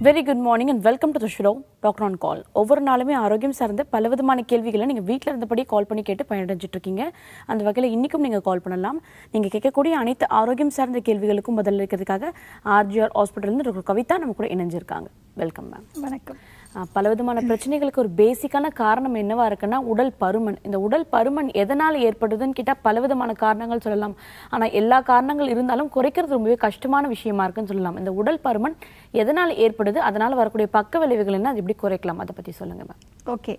Very good morning and welcome to the show doctor on call ஒவ்வொரு நாளுமே ஆரோக்கியம் சார்ந்த பலவிதமான கேள்விகளை நீங்கள் வீட்டில் இருந்தபடியே கால் பண்ணி கேட்டு பயனடைஞ்சிட்டு இருக்கீங்க அந்த வகையில் இன்றைக்கும் நீங்கள் கால் பண்ணலாம் நீங்கள் கேட்கக்கூடிய அனைத்து ஆரோக்கியம் சார்ந்த கேள்விகளுக்கும் பதில் இருக்கிறதுக்காக ஆர்ஜிஆர் ஹாஸ்பிட்டல்லேருந்து டாக்டர் கவிதா நம்ம கூட இணைஞ்சிருக்காங்க வெல்கம் மேம் வணக்கம் ஆஹ் பலவிதமான பிரச்சனைகளுக்கு ஒரு பேசிக்கான காரணம் என்னவா இருக்குன்னா உடல் பருமன் இந்த உடல் பருமன் எதனால் ஏற்படுதுன்னு கேட்டால் பலவிதமான காரணங்கள் சொல்லலாம் ஆனால் எல்லா காரணங்கள் இருந்தாலும் குறைக்கிறது ரொம்பவே கஷ்டமான விஷயமா இருக்குன்னு சொல்லலாம் இந்த உடல் பருமன் எதனால் ஏற்படுது அதனால் வரக்கூடிய பக்க விளைவுகள் என்ன அது எப்படி குறைக்கலாம் அதை பற்றி சொல்லுங்க மேம் ஓகே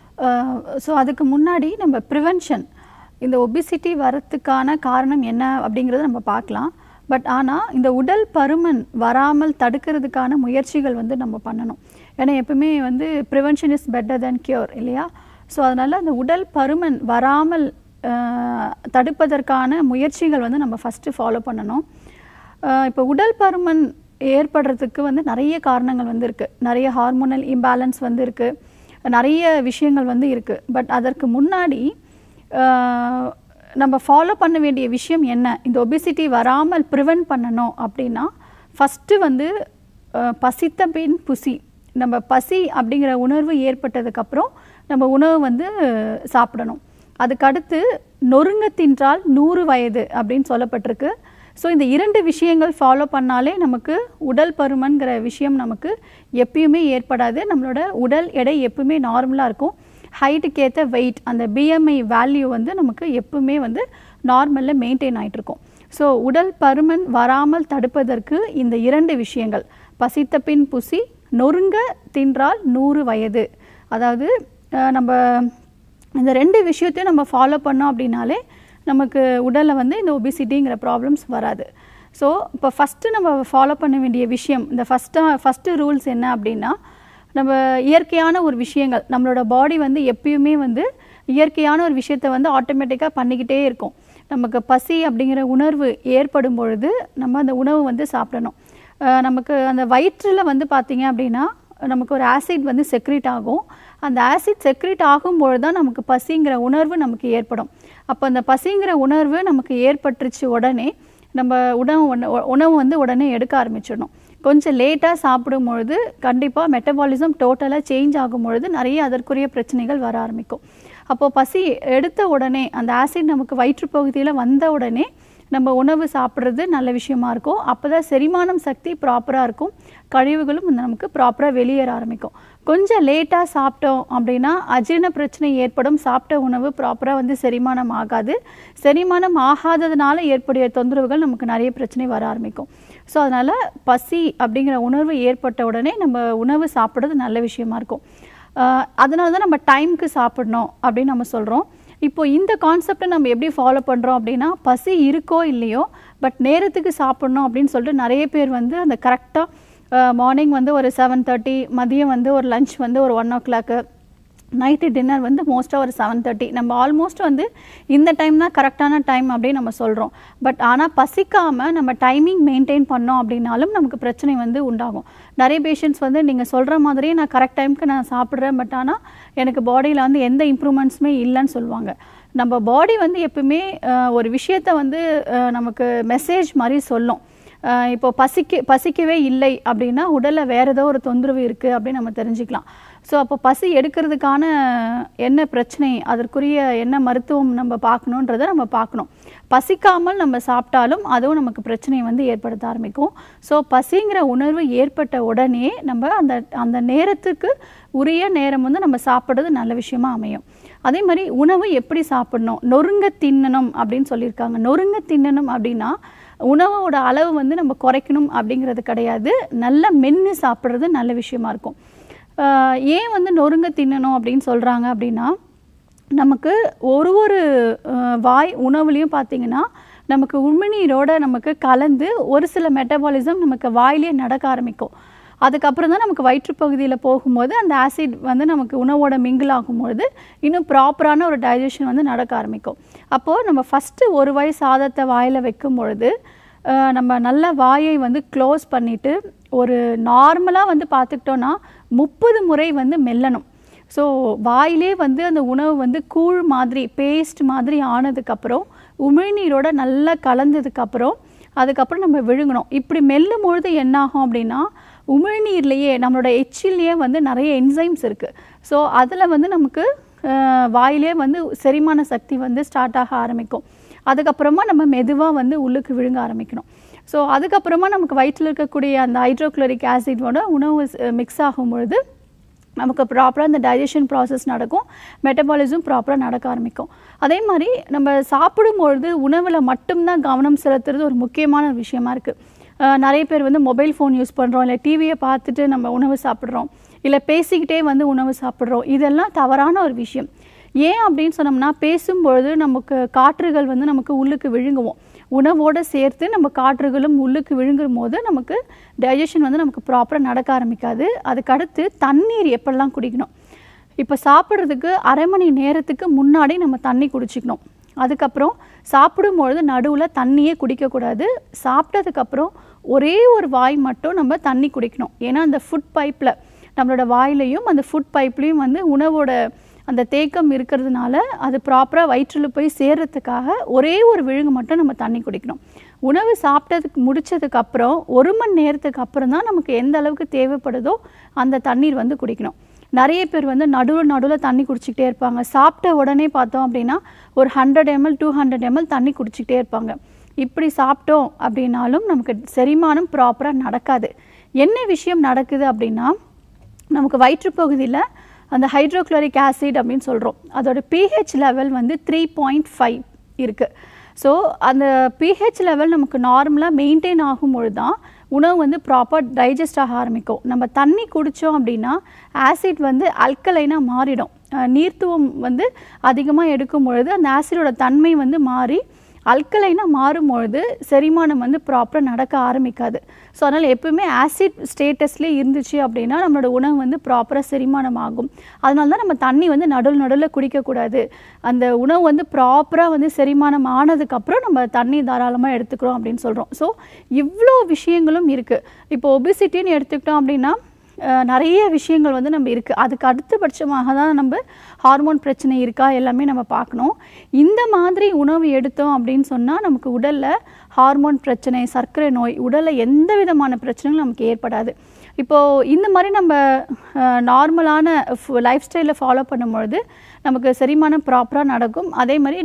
ஸோ அதுக்கு முன்னாடி நம்ம ப்ரிவென்ஷன் இந்த ஒபிசிட்டி வரத்துக்கான காரணம் என்ன அப்படிங்கிறத நம்ம பார்க்கலாம் பட் ஆனால் இந்த உடல் பருமன் வராமல் தடுக்கிறதுக்கான முயற்சிகள் வந்து நம்ம பண்ணணும் ஏன்னா எப்பவுமே வந்து prevention is better then cure இல்லையா ஸோ அதனால் அந்த உடல் பருமன் வராமல் அஹ், தடுப்பதற்கான முயற்சிகள் வந்து நம்ம ஃபஸ்ட்டு ஃபாலோ பண்ணணும் அஹ் இப்போ உடல் பருமன் ஏற்படுறதுக்கு வந்து நிறைய காரணங்கள் வந்து இருக்குது நிறைய ஹார்மோனல் இம்பேலன்ஸ் வந்து இருக்குது நிறைய விஷயங்கள் வந்து இருக்குது பட் அதற்கு முன்னாடி அஹ், நம்ம ஃபாலோ பண்ண வேண்டிய விஷயம் என்ன இந்த ஒபிசிட்டி வராமல் ப்ரிவென்ட் பண்ணணும் அப்படின்னா ஃபஸ்ட்டு வந்து அஹ், பசித்த பின் புசி நம்ம பசி அப்படிங்கிற உணர்வு ஏற்பட்டதுக்கப்புறம் நம்ம உணவு வந்து சாப்பிடணும் அதுக்கடுத்து நொறுங்க தின்றால் நூறு வயது அப்படின்னு சொல்லப்பட்டிருக்கு ஸோ இந்த இரண்டு விஷயங்கள் ஃபாலோ பண்ணாலே நமக்கு உடல் பருமன்கிற விஷயம் நமக்கு எப்பயுமே ஏற்படாது நம்மளோட உடல் எடை எப்பவுமே நார்மலாக இருக்கும் ஹைட்டுக்கு ஏற்ற வெயிட் அந்த பிஎம்ஐ வேல்யூ வந்து நமக்கு எப்பவுமே வந்து நார்மலில் மெயின்டைன் ஆயிட்டு இருக்கும் ஸோ உடல் பருமன் வராமல் தடுப்பதற்கு இந்த இரண்டு விஷயங்கள் பசித்த பின் புசி நொறுங்க தின்றால் நூறு வயது அதாவது அஹ், நம்ம இந்த ரெண்டு விஷயத்தையும் நம்ம ஃபாலோ பண்ணோம் அப்படின்னாலே நமக்கு உடலில் வந்து இந்த ஒபிசிட்டிங்கிற ப்ராப்ளம்ஸ் வராது ஸோ இப்போ ஃபஸ்ட்டு நம்ம ஃபாலோ பண்ண வேண்டிய விஷயம் இந்த ஃபஸ்ட்டாக ஃபஸ்ட்டு ரூல்ஸ் என்ன அப்படின்னா நம்ம இயற்கையான ஒரு விஷயங்கள் நம்மளோட பாடி வந்து எப்பயுமே வந்து இயற்கையான ஒரு விஷயத்தை வந்து ஆட்டோமேட்டிக்காக பண்ணிக்கிட்டே இருக்கும் நமக்கு பசி அப்படிங்கிற உணர்வு ஏற்படும் பொழுது நம்ம அந்த உணவு வந்து சாப்பிடணும் அஹ் நமக்கு அந்த வயிற்றில் வந்து பார்த்தீங்க அப்படின்னா நமக்கு ஒரு ஆசிட் வந்து செக்ரீட் ஆகும் அந்த ஆசிட் செக்ரீட் ஆகும்பொழுது தான் நமக்கு பசிங்கிற உணர்வு நமக்கு ஏற்படும் அப்போ அந்த பசிங்கிற உணர்வு நமக்கு ஏற்பட்டுருச்சு உடனே நம்ம உணவு உண- உணவு வந்து உடனே எடுக்க ஆரம்பிச்சிடணும் கொஞ்சம் லேட்டாக சாப்பிடும் பொழுது கண்டிப்பாக மெட்டபாலிசம் டோட்டலாக சேஞ்ச் ஆகும் பொழுது நிறைய அதற்குரிய பிரச்சனைகள் வர ஆரம்பிக்கும் அப்போ பசி எடுத்த உடனே அந்த ஆசிட் நமக்கு வயிற்றுப்பகுதியில் வந்த உடனே நம்ம உணவு சாப்பிட்றது நல்ல விஷயமா இருக்கும் அப்போ தான் செரிமானம் சக்தி ப்ராப்பராக இருக்கும் கழிவுகளும் வந்து நமக்கு ப்ராப்பராக வெளியேற ஆரம்பிக்கும் கொஞ்சம் லேட்டாக சாப்பிட்டோம் அப்படின்னா அஜீரண பிரச்சனை ஏற்படும் சாப்பிட்ட உணவு ப்ராப்பராக வந்து செரிமானம் ஆகாது செரிமானம் ஆகாததுனால ஏற்படைய தொந்தரவுகள் நமக்கு நிறைய பிரச்சனை வர ஆரம்பிக்கும் ஸோ அதனால் பசி அப்படிங்கிற உணர்வு ஏற்பட்ட உடனே நம்ம உணவு சாப்பிட்றது நல்ல விஷயமா இருக்கும் ஆஹ் அதனால தான் நம்ம டைம்க்கு சாப்பிடணும் அப்படின்னு நம்ம சொல்கிறோம் இப்போ இந்த கான்செப்டை நம்ம எப்படி ஃபாலோ பண்ணுறோம் அப்படின்னா பசி இருக்கோ இல்லையோ பட் நேரத்துக்கு சாப்பிடணும் அப்படின்னு சொல்லிட்டு நிறைய பேர் வந்து அந்த கரெக்டாக மார்னிங் வந்து ஒரு செவன் தேர்ட்டி மதியம் வந்து ஒரு லஞ்ச் வந்து ஒரு one o'clock night dinner வந்து மோஸ்ட்டாக ஒரு செவன் தேர்ட்டி நம்ம ஆல்மோஸ்ட் வந்து இந்த டைம் தான் கரெக்டான டைம் அப்படின்னு நம்ம சொல்கிறோம் பட் ஆனால் பசிக்காமல் நம்ம டைமிங் மெயின்டைன் பண்ணோம் அப்படின்னாலும் நமக்கு பிரச்சனை வந்து உண்டாகும் நிறைய பேஷண்ட்ஸ் வந்து நீங்கள் சொல்கிற மாதிரியே நான் கரெக்ட் டைம்க்கு நான் சாப்பிட்றேன் பட் ஆனால் எனக்கு பாடியில் வந்து எந்த இம்ப்ரூவ்மெண்ட்ஸுமே இல்லைன்னு சொல்லுவாங்க நம்ம பாடி வந்து எப்பவுமே அஹ், ஒரு விஷயத்தை வந்து அஹ், நமக்கு மெசேஜ் மாதிரி சொல்லும் அஹ் இப்போ பசிக்க பசிக்கவே இல்லை அப்படின்னா உடலில் வேறு ஏதோ ஒரு தொந்தரவு இருக்குது அப்படின்னு நம்ம தெரிஞ்சுக்கலாம் ஸோ அப்போ பசி எடுக்கிறதுக்கான என்ன பிரச்சனை அதற்குரிய என்ன மருத்துவம் நம்ம பார்க்கணுன்றதை நம்ம பார்க்கணும் பசிக்காமல் நம்ம சாப்பிட்டாலும் அதுவும் நமக்கு பிரச்சனையை வந்து ஏற்படுத்த ஆரம்பிக்கும் ஸோ பசிங்கிற உணர்வு ஏற்பட்ட உடனே நம்ம அந்த அந்த நேரத்துக்கு உரிய நேரம் வந்து நம்ம சாப்பிட்றது நல்ல விஷயமா அமையும் அதே மாதிரி உணவு எப்படி சாப்பிடணும் நொறுங்க தின்னணும் அப்படின்னு சொல்லியிருக்காங்க நொறுங்க தின்னணும் அப்படின்னா உணவோட அளவு வந்து நம்ம குறைக்கணும் அப்படிங்கிறது கிடையாது நல்ல மென்று சாப்பிட்றது நல்ல விஷயமா இருக்கும் ஆஹ் ஏன் வந்து நொறுங்க தின்னணும் அப்படின்னு சொல்கிறாங்க அப்படின்னா நமக்கு ஒரு ஒரு ஆஹ் வாய் உணவுலையும் பார்த்தீங்கன்னா நமக்கு உமிழ்நீரோட நமக்கு கலந்து ஒரு சில மெட்டபாலிசம் நமக்கு வாயிலே நடக்க ஆரம்பிக்கும் அதுக்கப்புறம் தான் நமக்கு வயிற்றுப்பகுதியில் போகும்போது அந்த ஆசிட் வந்து நமக்கு உணவோட மிங்கிள் ஆகும்பொழுது இன்னும் ப்ராப்பரான ஒரு டைஜஷன் வந்து நடக்க ஆரம்பிக்கும் அப்போது நம்ம ஃபஸ்ட்டு ஒரு வாய் சாதத்தை வாயில் வைக்கும் பொழுது அஹ், நம்ம நல்ல வாயை வந்து க்ளோஸ் பண்ணிவிட்டு ஒரு நார்மலாக வந்து பார்த்துக்கிட்டோன்னா முப்பது முறை வந்து மெல்லணும் ஸோ வாயிலே வந்து அந்த உணவு வந்து கூழ் மாதிரி பேஸ்ட் மாதிரி ஆனதுக்கப்புறம் உமிழ்நீரோட நல்லா கலந்ததுக்கப்புறம் அதுக்கப்புறம் நம்ம விழுங்கணும் இப்படி மெல்லும் பொழுது என்ன ஆகும் அப்படின்னா உமிழ்நீர்லேயே நம்மளோட எச்சிலேயே வந்து நிறைய என்சைம்ஸ் இருக்குது ஸோ அதில் வந்து நமக்கு அஹ், வாயிலே வந்து செரிமான சக்தி வந்து ஸ்டார்ட் ஆக ஆரம்பிக்கும் அதுக்கப்புறமா நம்ம மெதுவாக வந்து உள்ளுக்கு விழுங்க ஆரம்பிக்கணும் ஸோ அதுக்கப்புறமா நமக்கு வயிற்றில் இருக்கக்கூடிய அந்த ஹைட்ரோக்ளோரிக் ஆசிடோட உணவு மிக்ஸ் ஆகும் பொழுது நமக்கு ப்ராப்பராக இந்த டைஜஷன் ப்ராசஸ் நடக்கும் மெட்டபாலிசம் ப்ராப்பராக நடக்க ஆரம்பிக்கும் அதே மாதிரி நம்ம சாப்பிடும்பொழுது உணவில் மட்டும்தான் கவனம் செலுத்துறது ஒரு முக்கியமான ஒரு விஷயமா இருக்குது நிறைய பேர் வந்து மொபைல் ஃபோன் யூஸ் பண்ணுறோம் இல்லை டிவியை பார்த்துட்டு நம்ம உணவு சாப்பிட்றோம் இல்லை பேசிக்கிட்டே வந்து உணவு சாப்பிட்றோம் இதெல்லாம் தவறான ஒரு விஷயம் ஏன் அப்படின்னு சொன்னோம்னா பேசும்பொழுது நமக்கு காற்றுகள் வந்து நமக்கு உள்ளுக்கு விழுங்குவோம் உணவோடு சேர்த்து நம்ம காற்றுகளும் உள்ளுக்கு விழுங்கும் போது நமக்கு டைஜஷன் வந்து நமக்கு ப்ராப்பராக நடக்க ஆரம்பிக்காது அதுக்கடுத்து தண்ணீர் எப்படிலாம் குடிக்கணும் இப்போ சாப்பிட்றதுக்கு அரை மணி நேரத்துக்கு முன்னாடி நம்ம தண்ணி குடிச்சிக்கணும் அதுக்கப்புறம் சாப்பிடும்பொழுது நடுவில் தண்ணியே குடிக்கக்கூடாது சாப்பிட்டதுக்கப்புறம் ஒரே ஒரு வாய் மட்டும் நம்ம தண்ணி குடிக்கணும் ஏன்னா அந்த ஃபுட் பைப்பில் நம்மளோட வாயிலையும் அந்த ஃபுட் பைப்லேயும் வந்து உணவோட அந்த தேக்கம் இருக்கிறதுனால அது ப்ராப்பராக வயிற்றில் போய் சேர்றதுக்காக ஒரே ஒரு விழுங்கு மட்டும் நம்ம தண்ணி குடிக்கணும் உணவு சாப்பிட்டதுக்கு முடிச்சதுக்கு அப்புறம் ஒரு மணி நேரத்துக்கு அப்புறம் தான் நமக்கு எந்த அளவுக்கு தேவைப்படுதோ அந்த தண்ணீர் வந்து குடிக்கணும் நிறைய பேர் வந்து நடுவில் நடுவில் தண்ணி குடிச்சிக்கிட்டே இருப்பாங்க சாப்பிட்ட உடனே பார்த்தோம் அப்படின்னா ஒரு hundred ML two hundred ML தண்ணி குடிச்சிக்கிட்டே இருப்பாங்க இப்படி சாப்பிட்டோம் அப்படின்னாலும் நமக்கு செரிமானம் ப்ராப்பராக நடக்காது என்ன விஷயம் நடக்குது அப்படின்னா நமக்கு வயிற்றுப்பகுதியில் அந்த ஹைட்ரோக்ளோரிக் ஆசிட் அப்படின்னு சொல்கிறோம் அதோட பிஹெச் லெவல் வந்து த்ரீ பாயிண்ட் ஃபைவ் இருக்குது ஸோ அந்த பிஹெச் லெவல் நமக்கு நார்மலாக மெயின்டைன் ஆகும்பொழுது தான் உணவு வந்து ப்ராப்பர் டைஜஸ்ட் ஆக ஆரம்பிக்கும் நம்ம தண்ணி குடித்தோம் அப்படின்னா ஆசிட் வந்து அல்கலைனாக மாறிடும் அஹ் நீர்த்துவம் வந்து அதிகமாக எடுக்கும் பொழுது அந்த ஆசிடோட தன்மை வந்து மாறி அல்கலைனாக மாறும்பொழுது செரிமானம் வந்து ப்ராப்பராக நடக்க ஆரம்பிக்காது ஸோ அதனால் எப்பவுமே ஆசிட் ஸ்டேட்டஸ்லேயே இருந்துச்சு அப்படின்னா நம்மளோட உணவு வந்து ப்ராப்பராக செரிமானம் ஆகும் அதனால தான் நம்ம தண்ணி வந்து நடுவில் நடுவில் குடிக்கக்கூடாது அந்த உணவு வந்து ப்ராப்பராக வந்து செரிமானம் ஆனதுக்கப்புறம் நம்ம தண்ணி தாராளமாக எடுத்துக்கிறோம் அப்படின்னு சொல்கிறோம் ஸோ இவ்வளோ விஷயங்களும் இருக்குது இப்போ ஒபிசிட்டின்னு எடுத்துக்கிட்டோம் அப்படின்னா அஹ், நிறைய விஷயங்கள் வந்து நம்ம இருக்குது அதுக்கு அடுத்தபட்சமாக தான் நம்ம ஹார்மோன் பிரச்சனை இருக்கா எல்லாமே நம்ம பார்க்கணும் இந்த மாதிரி உணவு எடுத்தோம் அப்படின்னு சொன்னால் நமக்கு உடலில் ஹார்மோன் பிரச்சனை சர்க்கரை நோய் உடலில் எந்த விதமான பிரச்சனைகளும் நமக்கு ஏற்படாது இப்போது இந்த மாதிரி நம்ம நார்மலான லைஃப் ஸ்டைலில் ஃபாலோ பண்ணும்பொழுது நமக்கு செரிமானம் ப்ராப்பராக நடக்கும் அதே மாதிரி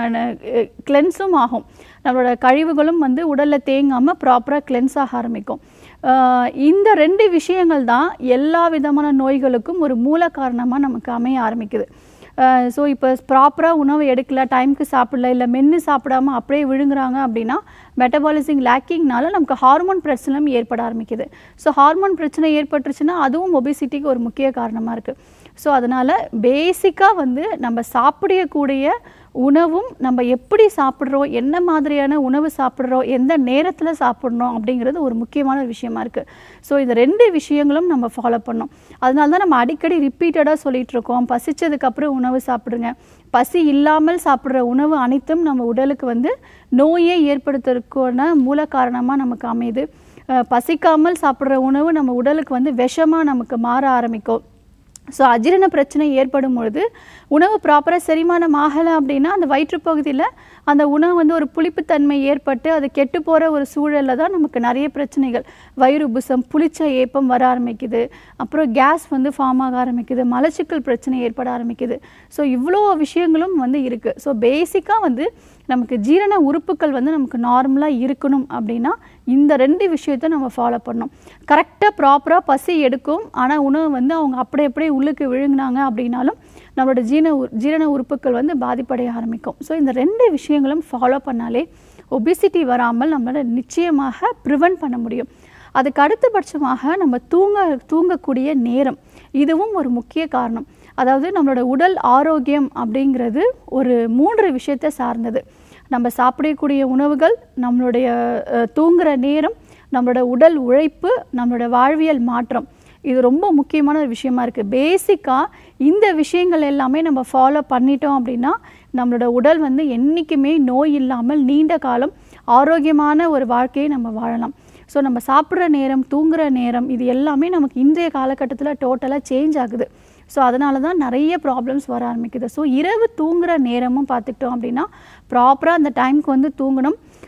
கிளென்ஸும் ஆகும் நம்மளோட கழிவுகளும் வந்து உடலில் தேங்காமல் ப்ராப்பராக கிளென்ஸ் ஆக ஆரம்பிக்கும் அஹ் இந்த ரெண்டு விஷயங்கள் தான் எல்லா விதமான நோய்களுக்கும் ஒரு மூல காரணமாக நமக்கு அமைய ஆரம்பிக்குது ஸோ இப்போ ப்ராப்பராக உணவு எடுக்கல டைமுக்கு சாப்பிடல இல்லை மென்று சாப்பிடாம அப்படியே விழுங்குறாங்க அப்படின்னா மெட்டபாலிசிங் லேக்கிங்னால நமக்கு ஹார்மோன் பிரச்சனையும் ஏற்பட ஆரம்பிக்குது ஸோ ஹார்மோன் பிரச்சனை ஏற்பட்டுருச்சுன்னா அதுவும் ஒபிசிட்டிக்கு ஒரு முக்கிய காரணமாக இருக்குது ஸோ அதனால் பேசிக்காக வந்து நம்ம சாப்பிடக்கூடிய உணவும் நம்ம எப்படி சாப்பிட்றோம் என்ன மாதிரியான உணவு சாப்பிட்றோம் எந்த நேரத்தில் சாப்பிட்றோம் அப்படிங்கிறது ஒரு முக்கியமான ஒரு விஷயமா இருக்குது ஸோ இந்த ரெண்டு விஷயங்களும் நம்ம ஃபாலோ பண்ணோம் அதனால தான் நம்ம அடிக்கடி ரிப்பீட்டடாக சொல்லிட்டு இருக்கோம் பசிச்சதுக்கப்புறம் உணவு சாப்பிடுங்க பசி இல்லாமல் சாப்பிட்ற உணவு அனைத்தும் நம்ம உடலுக்கு வந்து நோயை ஏற்படுத்துறதுக்கான மூல காரணமாக நமக்கு அமையுது அஹ் பசிக்காமல் சாப்பிட்ற உணவு நம்ம உடலுக்கு வந்து விஷமாக நமக்கு மாற ஆரம்பிக்கும் ஸோ அஜீரண பிரச்சனை ஏற்படும் பொழுது உணவு ப்ராப்பராக செரிமானம் ஆகலை அப்படின்னா அந்த வயிற்றுப்பகுதியில் அந்த உணவு வந்து ஒரு புளிப்புத்தன்மை ஏற்பட்டு அது கெட்டு போகிற ஒரு சூழலில் தான் நமக்கு நிறைய பிரச்சனைகள் வயிறு உபுசம் புளிச்ச ஏப்பம் வர ஆரம்பிக்குது அப்புறம் கேஸ் வந்து ஃபார்ம் ஆக ஆரம்பிக்குது மலச்சிக்கல் பிரச்சனை ஏற்பட ஆரம்பிக்குது ஸோ இவ்வளோ விஷயங்களும் வந்து இருக்குது ஸோ பேசிக்காக வந்து நமக்கு ஜீரண உறுப்புகள் வந்து நமக்கு நார்மலாக இருக்கணும் அப்படின்னா இந்த ரெண்டு விஷயத்தை நம்ம ஃபாலோ பண்ணணும் கரெக்டாக ப்ராப்பராக பசி எடுக்கும் ஆனால் உணவு வந்து அவங்க அப்படியே அப்படியே உள்ளுக்கு விழுங்கினாங்க அப்படின்னாலும் நம்மளோட ஜீரண உ- ஜீரண உறுப்புகள் வந்து பாதிப்படைய ஆரம்பிக்கும் ஸோ இந்த ரெண்டு விஷயங்களும் ஃபாலோ பண்ணாலே ஒபிசிட்டி வராமல் நம்மளால் நிச்சயமாக ப்ரிவென்ட் பண்ண முடியும் அதுக்கு அடுத்தபட்சமாக நம்ம தூங்க தூங்கக்கூடிய நேரம் இதுவும் ஒரு முக்கிய காரணம் அதாவது நம்மளோட உடல் ஆரோக்கியம் அப்படிங்கிறது ஒரு மூன்று விஷயத்தை சார்ந்தது நம்ம சாப்பிடக்கூடிய உணவுகள் நம்மளுடைய அஹ், தூங்குற நேரம் நம்மளோட உடல் உழைப்பு நம்மளோட வாழ்வியல் மாற்றம் இது ரொம்ப முக்கியமான ஒரு விஷயமா இருக்குது பேசிக்காக இந்த விஷயங்கள் எல்லாமே நம்ம ஃபாலோ பண்ணிட்டோம் அப்படின்னா நம்மளோட உடல் வந்து என்றைக்குமே நோய் இல்லாமல் நீண்ட காலம் ஆரோக்கியமான ஒரு வாழ்க்கையை நம்ம வாழலாம் ஸோ நம்ம சாப்பிட்ற நேரம் தூங்குற நேரம் இது எல்லாமே நமக்கு இன்றைய காலகட்டத்தில் டோட்டலாக சேஞ்ச் ஆகுது ஸோ அதனால தான் நிறைய ப்ராப்ளம்ஸ் வர ஆரம்பிக்குது ஸோ இரவு தூங்குற நேரமும் பார்த்துக்கிட்டோம் அப்படின்னா ப்ராப்பராக அந்த டைம்க்கு வந்து தூங்கணும்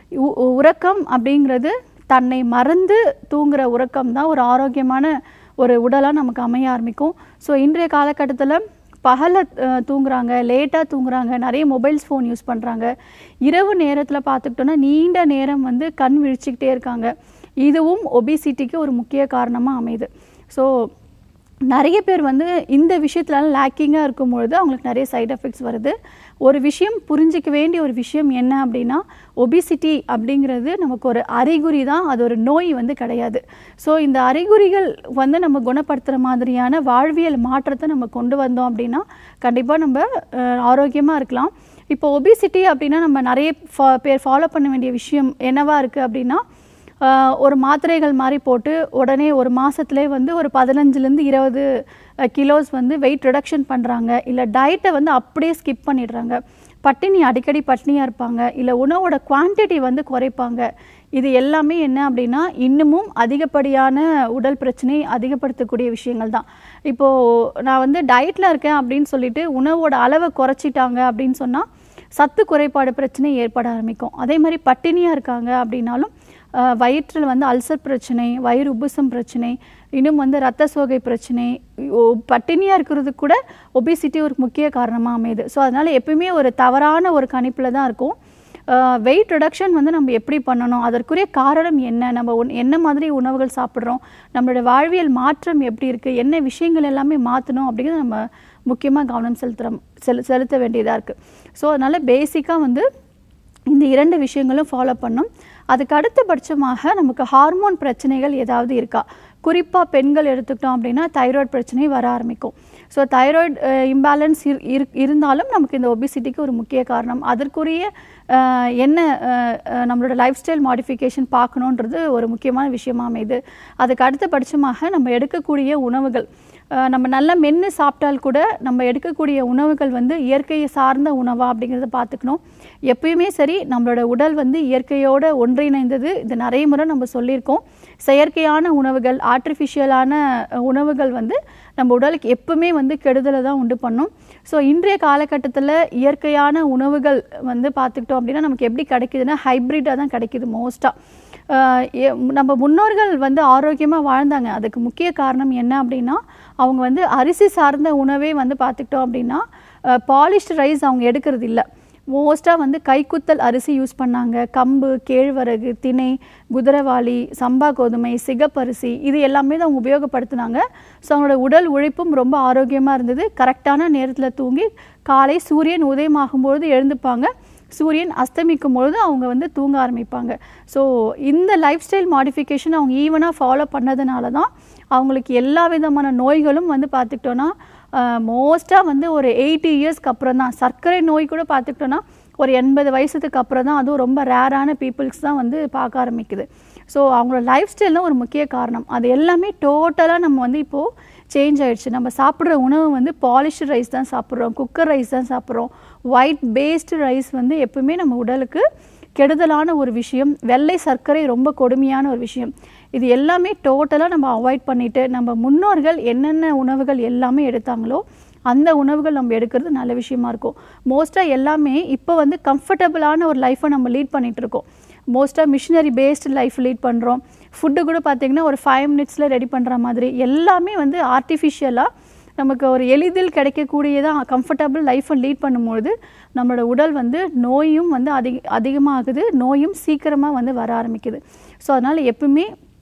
உ- உறக்கம் அப்படிங்கிறது தன்னை மறந்து தூங்குற உறக்கம் தான் ஒரு ஆரோக்கியமான ஒரு உடலாக நமக்கு அமைய ஆரம்பிக்கும் ஸோ இன்றைய காலகட்டத்தில் பகலில் தூங்குறாங்க லேட்டாக தூங்குறாங்க நிறைய மொபைல்ஸ் ஃபோன் யூஸ் பண்ணுறாங்க இரவு நேரத்தில் பார்த்துக்கிட்டோன்னா நீண்ட நேரம் வந்து கண் விழிச்சிக்கிட்டே இருக்காங்க இதுவும் ஒபிசிட்டிக்கு ஒரு முக்கிய காரணமாக அமையுது ஸோ நிறைய பேர் வந்து இந்த விஷயத்துலலாம் லேக்கிங்காக இருக்கும் பொழுது அவங்களுக்கு நிறைய சைடு எஃபெக்ட்ஸ் வருது ஒரு விஷயம் புரிஞ்சிக்க வேண்டிய ஒரு விஷயம் என்ன அப்படின்னா ஒபிசிட்டி அப்படிங்கிறது நமக்கு ஒரு அறிகுறி தான் அது ஒரு நோய் வந்து கிடையாது ஸோ இந்த அறிகுறிகள் வந்து நம்ம குணப்படுத்துகிற மாதிரியான வாழ்வியல் மாற்றத்தை நம்ம கொண்டு வந்தோம் அப்படின்னா கண்டிப்பாக நம்ம ஆரோக்கியமாக இருக்கலாம் இப்போ ஒபிசிட்டி அப்படின்னா நம்ம நிறைய ஃபா- பேர் ஃபாலோ பண்ண வேண்டிய விஷயம் என்னவா இருக்குது அப்படின்னா ஆஹ் ஒரு மாத்திரைகள் மாதிரி போட்டு உடனே ஒரு மாதத்துலேயே வந்து ஒரு பதினஞ்சுலேருந்து இருபது கிலோஸ் வந்து வெயிட் ரிடக்ஷன் பண்ணுறாங்க இல்லை டயட்டை வந்து அப்படியே ஸ்கிப் பண்ணிடுறாங்க பட்டினி அடிக்கடி பட்டினியாக இருப்பாங்க இல்லை உணவோட குவான்டிட்டி வந்து குறைப்பாங்க இது எல்லாமே என்ன அப்படின்னா இன்னமும் அதிகப்படியான உடல் பிரச்சனை அதிகப்படுத்தக்கூடிய விஷயங்கள் தான் இப்போது நான் வந்து டயட்டில் இருக்கேன் அப்படின்னு சொல்லிட்டு உணவோட அளவை குறைச்சிட்டாங்க அப்படின்னு சொன்னால் சத்து குறைபாடு பிரச்சனை ஏற்பட ஆரம்பிக்கும் அதே மாதிரி பட்டினியாக இருக்காங்க அப்படின்னாலும் அஹ், வயிற்றில் வந்து அல்சர் பிரச்சனை வயிறு உப்புசம் பிரச்சனை இன்னும் வந்து ரத்த சோகை பிரச்சனை பட்டினியாக இருக்கிறது கூட ஒபிசிட்டி ஒரு முக்கிய காரணமாக அமையுது ஸோ அதனால் எப்பயுமே ஒரு தவறான ஒரு கணிப்பில் தான் இருக்கும் வெயிட் ரிடக்ஷன் வந்து நம்ம எப்படி பண்ணணும் அதற்குரிய காரணம் என்ன நம்ம உண்- என்ன மாதிரி உணவுகள் சாப்பிட்றோம் நம்மளோட வாழ்வியல் மாற்றம் எப்படி இருக்குது என்ன விஷயங்கள் எல்லாமே மாற்றணும் அப்படிங்கிறது நம்ம முக்கியமாக கவனம் செலுத்துகிறோம் செலு செலுத்த வேண்டியதாக இருக்குது ஸோ அதனால் பேசிக்காக வந்து இந்த இரண்டு விஷயங்களும் ஃபாலோ பண்ணும் அதுக்கு அடுத்தபட்சமாக நமக்கு ஹார்மோன் பிரச்சனைகள் ஏதாவது இருக்கா குறிப்பாக பெண்கள் எடுத்துக்கிட்டோம் அப்படின்னா தைராய்டு பிரச்சனை வர ஆரம்பிக்கும் ஸோ தைராய்டு இம்பேலன்ஸ் இருந்தாலும் நமக்கு இந்த ஒபிசிட்டிக்கு ஒரு முக்கிய காரணம் அதற்குரிய அஹ், என்ன அஹ், அஹ், நம்மளோட லைஃப் ஸ்டைல் மாடிஃபிகேஷன் பார்க்கணுன்றது ஒரு முக்கியமான விஷயமா அமையுது அதுக்கு அடுத்தபட்சமாக நம்ம எடுக்கக்கூடிய உணவுகள் அஹ், நம்ம நல்லா மென்று சாப்பிட்டால் கூட நம்ம எடுக்கக்கூடிய உணவுகள் வந்து இயற்கையை சார்ந்த உணவா அப்படிங்கிறத பார்த்துக்கணும் எப்பயுமே சரி நம்மளோட உடல் வந்து இயற்கையோட ஒன்றிணைந்தது இது நிறைய முறை நம்ம சொல்லியிருக்கோம் செயற்கையான உணவுகள் ஆர்டிஃபிஷியலான உணவுகள் வந்து நம்ம உடலுக்கு எப்பவுமே வந்து கெடுதலை தான் உண்டு பண்ணும் ஸோ இன்றைய காலகட்டத்தில் இயற்கையான உணவுகள் வந்து பார்த்துக்கிட்டோம் அப்படின்னா நமக்கு எப்படி கிடைக்குதுன்னா ஹைப்ரிட்டாக தான் கிடைக்குது மோஸ்ட்டாக நம்ம முன்னோர்கள் வந்து ஆரோக்கியமாக வாழ்ந்தாங்க அதுக்கு முக்கிய காரணம் என்ன அப்படின்னா அவங்க வந்து அரிசி சார்ந்த உணவே வந்து பார்த்துக்கிட்டோம் அப்படின்னா பாலிஷ்டு ரைஸ் அவங்க எடுக்கிறது இல்லை மோஸ்ட்டாக வந்து கைக்குத்தல் அரிசி யூஸ் பண்ணாங்க கம்பு கேழ்வரகு திணை குதிரவாளி சம்பா கோதுமை சிகப்பரிசி இது எல்லாமே தான் அவங்க உபயோகப்படுத்தினாங்க ஸோ அவங்களோட உடல் உழைப்பும் ரொம்ப ஆரோக்கியமாக இருந்தது கரெக்டான நேரத்தில் தூங்கி காலை சூரியன் உதயமாகும்பொழுது எழுந்துப்பாங்க சூரியன் அஸ்தமிக்கும் பொழுது அவங்க வந்து தூங்க ஆரம்பிப்பாங்க ஸோ இந்த லைஃப் ஸ்டைல் மாடிஃபிகேஷன் அவங்க ஈவனாக ஃபாலோ பண்ணதுனால தான் அவங்களுக்கு எல்லா விதமான நோய்களும் வந்து பார்த்துக்கிட்டோன்னா மோஸ்ட்டாக வந்து ஒரு எயிட்டி இயர்ஸ்க்கு அப்புறம் தான் சர்க்கரை நோய் கூட பார்த்துக்கிட்டோன்னா ஒரு எண்பது வயசுக்கு அப்புறம் தான் அதுவும் ரொம்ப ரேரான பீப்புள்ஸ் தான் வந்து பார்க்க ஆரம்பிக்குது ஸோ அவங்களோட லைஃப் ஸ்டைல் தான் ஒரு முக்கிய காரணம் அது எல்லாமே டோட்டலாக நம்ம வந்து இப்போது சேஞ்ச் ஆயிடுச்சு நம்ம சாப்பிட்ற உணவு வந்து பாலிஷ்டு ரைஸ் தான் சாப்பிட்றோம் குக்கர் ரைஸ் தான் சாப்பிட்றோம் ஒயிட் பேஸ்டு ரைஸ் வந்து எப்பவுமே நம்ம உடலுக்கு கெடுதலான ஒரு விஷயம் வெள்ளை சர்க்கரை ரொம்ப கொடுமையான ஒரு விஷயம் இது எல்லாமே டோட்டலாக நம்ம அவாய்ட் பண்ணிட்டு நம்ம முன்னோர்கள் என்னென்ன உணவுகள் எல்லாமே எடுத்தாங்களோ அந்த உணவுகள் நம்ம எடுக்கிறது நல்ல விஷயமா இருக்கும் மோஸ்ட்டாக எல்லாமே இப்போ வந்து கம்ஃபர்டபுளான ஒரு லைஃப்பை நம்ம லீட் பண்ணிட்டு இருக்கோம் மோஸ்ட்டாக மிஷினரி பேஸ்டு லைஃப் லீட் பண்ணுறோம் ஃபுட்டு கூட பார்த்திங்கன்னா ஒரு ஃபைவ் மினிட்ஸில் ரெடி பண்ணுற மாதிரி எல்லாமே வந்து ஆர்டிஃபிஷியலாக நமக்கு ஒரு எளிதில் கிடைக்கக்கூடியதான் கம்ஃபர்டபுள் லைஃப்பை லீட் பண்ணும்பொழுது நம்மளோட உடல் வந்து நோயும் வந்து அதிக அதிகமாகுது நோயும் சீக்கிரமாக வந்து வர ஆரம்பிக்குது ஸோ அதனால் எப்பவுமே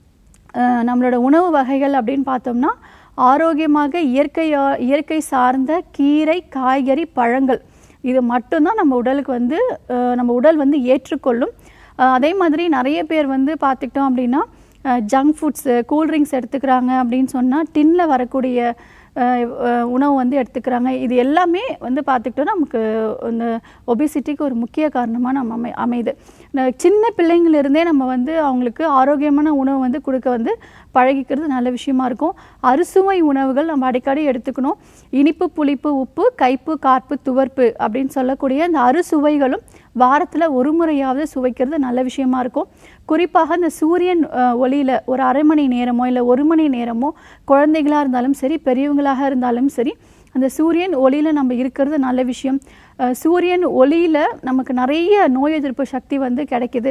அஹ், நம்மளோட உணவு வகைகள் அப்படின்னு பார்த்தோம்னா ஆரோக்கியமாக இயற்கையா இயற்கை சார்ந்த கீரை காய்கறி பழங்கள் இது மட்டும்தான் நம்ம உடலுக்கு வந்து அஹ், நம்ம உடல் வந்து ஏற்றுக்கொள்ளும் அஹ், அதே மாதிரி நிறைய பேர் வந்து பார்த்துக்கிட்டோம் அப்படின்னா ஜங்க் ஃபுட்ஸு கூல்ட்ரிங்க்ஸ் எடுத்துக்கிறாங்க அப்படின்னு சொன்னால் டின்னில் வரக்கூடிய அஹ், அஹ், உணவு வந்து எடுத்துக்கிறாங்க இது எல்லாமே வந்து பார்த்துக்கிட்டோன்னா நமக்கு இந்த ஒபிசிட்டிக்கு ஒரு முக்கிய காரணமாக நம்ம அமை அமையுது இந்த சின்ன பிள்ளைங்களிருந்தே நம்ம வந்து அவங்களுக்கு ஆரோக்கியமான உணவு வந்து கொடுக்க வந்து பழகிக்கிறது நல்ல விஷயமா இருக்கும் அறுசுவை உணவுகள் நம்ம அடிக்கடி எடுத்துக்கணும் இனிப்பு புளிப்பு உப்பு கைப்பு கார்ப்பு துவர்ப்பு அப்படின்னு சொல்லக்கூடிய இந்த அறுசுவைகளும் வாரத்தில் ஒரு முறையாவது சுவைக்கிறது நல்ல விஷயமா இருக்கும் குறிப்பாக இந்த சூரியன் அஹ், ஒளியில ஒரு அரை மணி நேரமோ இல்லை ஒரு மணி நேரமோ குழந்தைகளாக இருந்தாலும் சரி பெரியவங்களாக இருந்தாலும் சரி அந்த சூரியன் ஒளியில நம்ம இருக்கிறது நல்ல விஷயம் அஹ், சூரியன் ஒளியில நமக்கு நிறைய நோய் எதிர்ப்பு சக்தி வந்து கிடைக்குது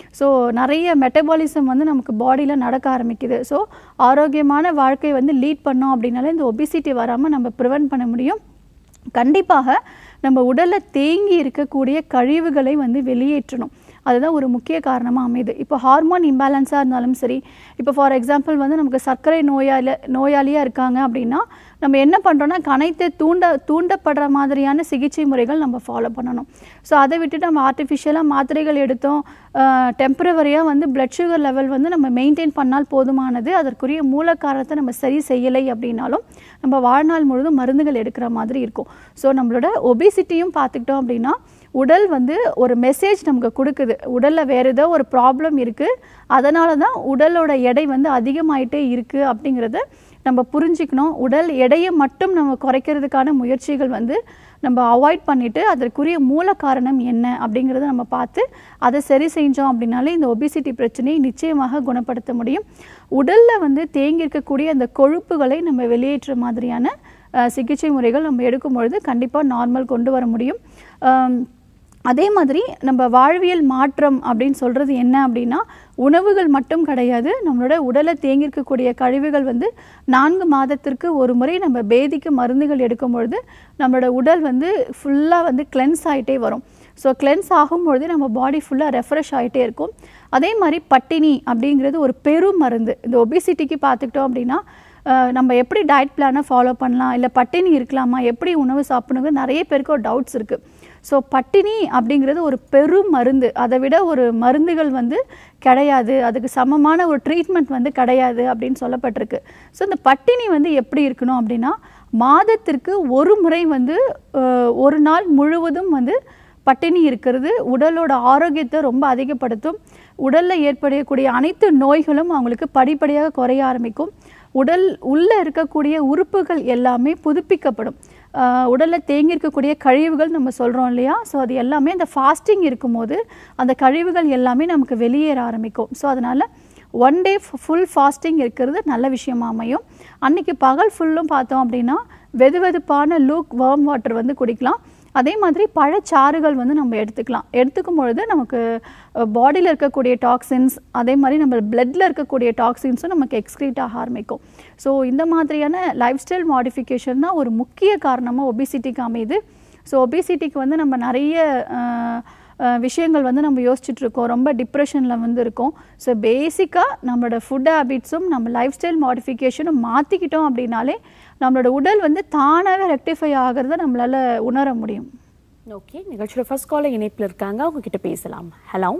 ஸோ நிறைய மெட்டபாலிசம் வந்து நமக்கு பாடியில் நடக்க ஆரம்பிக்குது ஸோ ஆரோக்கியமான வாழ்க்கை வந்து லீட் பண்ணோம் அப்படின்னாலே இந்த ஒபிசிட்டி வராமல் நம்ம ப்ரிவென்ட் பண்ண முடியும் கண்டிப்பாக நம்ம உடலில் தேங்கி இருக்கக்கூடிய கழிவுகளை வந்து வெளியேற்றணும் அதுதான் ஒரு முக்கிய காரணமாக அமையுது இப்போ ஹார்மோன் இம்பேலன்ஸாக இருந்தாலும் சரி இப்போ ஃபார் எக்ஸாம்பிள் வந்து நமக்கு சர்க்கரை நோயாளி நோயாளியாக இருக்காங்க அப்படின்னா நம்ம என்ன பண்ணுறோன்னா கணைத்தை தூண்ட தூண்டப்படுற மாதிரியான சிகிச்சை முறைகள் நம்ம ஃபாலோ பண்ணணும் ஸோ அதை விட்டுட்டு நம்ம ஆர்டிஃபிஷியலாக மாத்திரைகள் எடுத்தோம் டெம்பரவரியாக வந்து பிளட் சுகர் லெவல் வந்து நம்ம மெயின்டைன் பண்ணால் போதுமானது அதற்குரிய மூல காரணத்தை நம்ம சரி செய்யலை அப்படின்னாலும் நம்ம வாழ்நாள் முழுதும் மருந்துகள் எடுக்கிற மாதிரி இருக்கும் ஸோ நம்மளோட ஒபிசிட்டியும் பார்த்துக்கிட்டோம் அப்படின்னா உடல் வந்து ஒரு மெசேஜ் நமக்கு கொடுக்குது உடலில் வேறு ஏதோ ஒரு ப்ராப்ளம் இருக்குது அதனால தான் உடலோட எடை வந்து அதிகமாயிட்டே இருக்குது அப்படிங்கிறத நம்ம புரிஞ்சுக்கணும் உடல் எடையை மட்டும் நம்ம குறைக்கிறதுக்கான முயற்சிகள் வந்து நம்ம அவாய்ட் பண்ணிவிட்டு அதற்குரிய மூல காரணம் என்ன அப்படிங்கிறத நம்ம பார்த்து அதை சரி செஞ்சோம் அப்படின்னாலே இந்த ஒபிசிட்டி பிரச்சனையை நிச்சயமாக குணப்படுத்த முடியும் உடலில் வந்து தேங்கி இருக்கக்கூடிய அந்த கொழுப்புகளை நம்ம வெளியேற்ற மாதிரியான அஹ், சிகிச்சை முறைகள் நம்ம எடுக்கும் பொழுது கண்டிப்பாக நார்மல் கொண்டு வர முடியும் ஆம், அதே மாதிரி நம்ம வாழ்வியல் மாற்றம் அப்படின்னு சொல்கிறது என்ன அப்படின்னா உணவுகள் மட்டும் கிடையாது நம்மளோட உடலை தேங்கியிருக்கக்கூடிய கழிவுகள் வந்து நான்கு மாதத்திற்கு ஒரு முறை நம்ம பேதிக்கு மருந்துகள் எடுக்கும் பொழுது நம்மளோட உடல் வந்து ஃபுல்லாக வந்து கிளென்ஸ் ஆகிட்டே வரும் ஸோ கிளென்ஸ் ஆகும்பொழுது நம்ம பாடி ஃபுல்லாக ரெஃப்ரெஷ் ஆகிட்டே இருக்கும் அதே மாதிரி பட்டினி அப்படிங்கிறது ஒரு பெரும் மருந்து இந்த ஒபிசிட்டிக்கு பார்த்துக்கிட்டோம் அப்படின்னா அஹ், நம்ம எப்படி டயட் பிளானை ஃபாலோ பண்ணலாம் இல்லை பட்டினி இருக்கலாமா எப்படி உணவு சாப்பிடணுங்க நிறைய பேருக்கு ஒரு டவுட்ஸ் இருக்குது ஸோ பட்டினி அப்படிங்கிறது ஒரு பெரும் மருந்து அதை விட ஒரு மருந்துகள் வந்து கிடையாது அதுக்கு சமமான ஒரு ட்ரீட்மெண்ட் வந்து கிடையாது அப்படின்னு சொல்லப்பட்டிருக்கு ஸோ இந்த பட்டினி வந்து எப்படி இருக்கணும் அப்படின்னா மாதத்திற்கு ஒரு முறை வந்து அஹ், ஒரு நாள் முழுவதும் வந்து பட்டினி இருக்கிறது உடலோட ஆரோக்கியத்தை ரொம்ப அதிகப்படுத்தும் உடலில் ஏற்படக்கூடிய அனைத்து நோய்களும் அவங்களுக்கு படிப்படியாக குறைய ஆரம்பிக்கும் உடல் உள்ளே இருக்கக்கூடிய உறுப்புகள் எல்லாமே புதுப்பிக்கப்படும் ஆஹ் உடல்ல தேங்கி இருக்கக்கூடிய கழிவுகள் நம்ம சொல்கிறோம் இல்லையா ஸோ அது எல்லாமே அந்த ஃபாஸ்டிங் இருக்கும்போது அந்த கழிவுகள் எல்லாமே நமக்கு வெளியேற ஆரம்பிக்கும் ஸோ அதனால் ஒன் டே ஃபுல் ஃபாஸ்டிங் இருக்கிறது நல்ல விஷயமா அமையும் அன்னைக்கு பகல் ஃபுல்லும் பார்த்தோம் அப்படின்னா வெது வெதுப்பான லூக் வார்ம் வாட்டர் வந்து குடிக்கலாம் அதே மாதிரி பழச்சாறுகள் வந்து நம்ம எடுத்துக்கலாம் எடுத்துக்கும் பொழுது நமக்கு பாடியில் இருக்கக்கூடிய டாக்ஸின்ஸ் அதே மாதிரி நம்ம பிளட்டில் இருக்கக்கூடிய டாக்ஸின்ஸும் நமக்கு எக்ஸ்க்ரீட் ஆக ஆரம்பிக்கும் ஸோ இந்த மாதிரியான லைஃப் ஸ்டைல் மாடிஃபிகேஷன் தான் ஒரு முக்கிய காரணமாக ஒபிசிட்டிக்கு அமையுது ஸோ ஒபிசிட்டிக்கு வந்து நம்ம நிறைய அஹ், அஹ், விஷயங்கள் வந்து நம்ம யோசிச்சுட்டு இருக்கோம் ரொம்ப டிப்ரெஷனில் வந்து இருக்கோம் ஸோ பேசிக்காக நம்மளோட ஃபுட் ஹேபிட்ஸும் நம்ம லைஃப் ஸ்டைல் மாடிஃபிகேஷனும் மாற்றிக்கிட்டோம் அப்படின்னாலே நம்மளோட உடல் வந்து தானாகவே ரெக்டிஃபை ஆகிறத நம்மளால் உணர முடியும் ஓகே நிகழ்ச்சியோட ஃபர்ஸ்ட் காலர் இணைப்பில் இருக்காங்க அவங்க கிட்ட பேசலாம் ஹலோ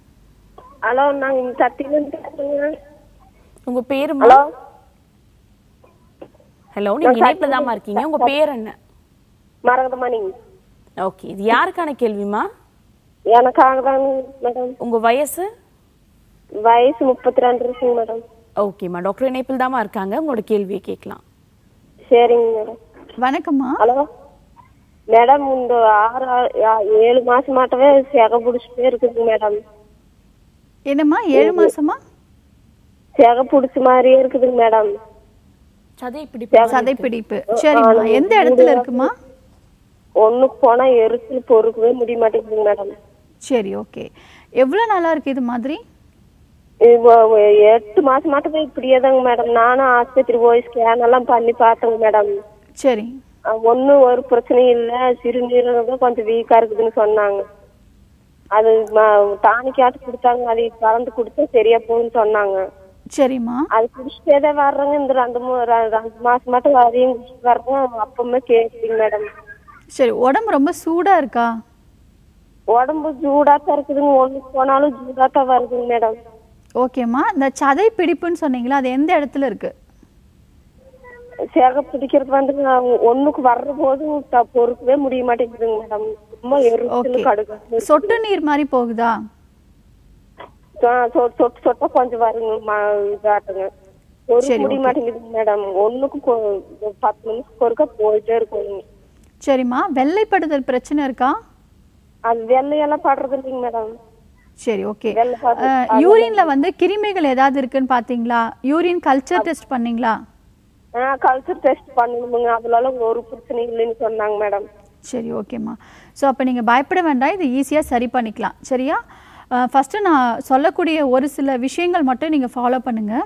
ஹலோ நாங்க இங்க சத்தியிலிருந்து பேசுறோங்க உங்க பேரு ஹலோ ஹலோ நீங்க இணைப்புல தாமா இருக்கீங்க உங்க பேர் என்ன மரகதமணி ஓகே இது யாருக்கான கேள்விமா எனக்காக தாங்க மேடம் உங்க வயசு வயசு முப்பத்தி ரெண்டு இருக்குங்க மேடம் ஓகேம்மா டாக்டர் இணைப்பில் தாமா இருக்காங்க உங்களோட கேள்வியை கேட்கலாம் சரிங்க மேடம் வணக்கம்மா ஹலோ மேடம் இந்த ஆறு ஆ- ஆ- ஏழு மாசமாட்டவே செக பிடிச்சிட்டே இருக்குதுங்க மேடம் என்னம்மா ஏழு மாசமா செக பிடிச்ச மாதிரியே இருக்குதுங்க மேடம் சதை பிடிப்பு சதைப்பிடிப்பு சரிம்மா எந்த இடத்துல இருக்குமா ஒண்ணுக்கு போனா எரிச்சல் பொறுக்கவே முடிய மாட்டேங்குதுங்க மேடம் சரி ஓகே எவ்வளோ நாளா இருக்கு இது மாதிரி இப்போ எட்டு மாசமாட்டவே இப்படியே தாங்க மேடம் நானும் ஆஸ்பத்திரி போய் ஸ்கேன் எல்லாம் பண்ணி பார்த்தேங்க மேடம் சரி ஒன்றும் ஒரு பிரச்சனையும் இல்லை சிறுநீரகம் கொஞ்சம் வீக்கா இருக்குதுன்னு சொன்னாங்க அது டானிக்காட்டு கொடுத்தாங்க அது கலந்து கொடுத்தா சரியா போகுதுன்னு சொன்னாங்க சரிம்மா அது குடிச்சிட்டே தான் வர்றேங்க இந்த ரெண்டு மூ ரெ- ரெண்டு மாசம் மட்டும் அதையும் குடிச்சிட்டு வர்றேங்க அப்பவுமே கேக்குதுங்க மேடம் சரி உடம்பு ரொம்ப சூடா இருக்கா உடம்பு சூடாத்தான் இருக்குதுங்க ஒண்ணுக்கு போனாலும் சூடாத்தான் வருதுங்க மேடம் ஓகேம்மா இந்த சதை பிடிப்புன்னு சொன்னீங்களா அது எந்த இடத்துல இருக்கு சேக பிடிக்கிறது வந்து நான் ஒண்ணுக்கு வர்ற போது த- பொறுக்கவே முடிய மாட்டேங்குதுங்க மேடம் ரொம்ப ஓகே எரிச்சல் கடுகு சொட்டு நீர் மாதிரி போகுதா சொட்டு சொட்டு சொட்டா கொஞ்சம் வருங்க ம- இதாட்டுங்க பொறுக்க சரி, முடிய okay. மாட்டேங்குதுங்க மேடம் ஒண்ணுக்கு கொ- ஒரு பத்து நிமிஷம் ஒருக்கா போயிட்டே இருக்கணுங்க சரிம்மா வெள்ளைப்படுதல் பிரச்சனை இருக்கா அது வெள்ளையெல்லாம் படுறது இல்லைங்க மேடம் சரி ஓகே வெள்ளை படுறது யூரின்ல வந்து கிருமிகள் ஏதாவது இருக்குன்னு பாத்தீங்களா யூரின் கல்ச்சர் டெஸ்ட் பண்ணீங்களா ஆ கல்ச்சர் டெஸ்ட் பண்ணணுமுங்க அதுல ஒரு பிரச்சனையும் இல்லைன்னு சொன்னாங்க மேடம் சரி ஓகேம்மா ஸோ அப்போ நீங்கள் பயப்பட வேண்டாம் இது ஈஸியாக சரி பண்ணிக்கலாம் சரியா ஃபஸ்ட்டு நான் சொல்லக்கூடிய ஒரு சில விஷயங்கள் மட்டும் நீங்கள் ஃபாலோ பண்ணுங்கள்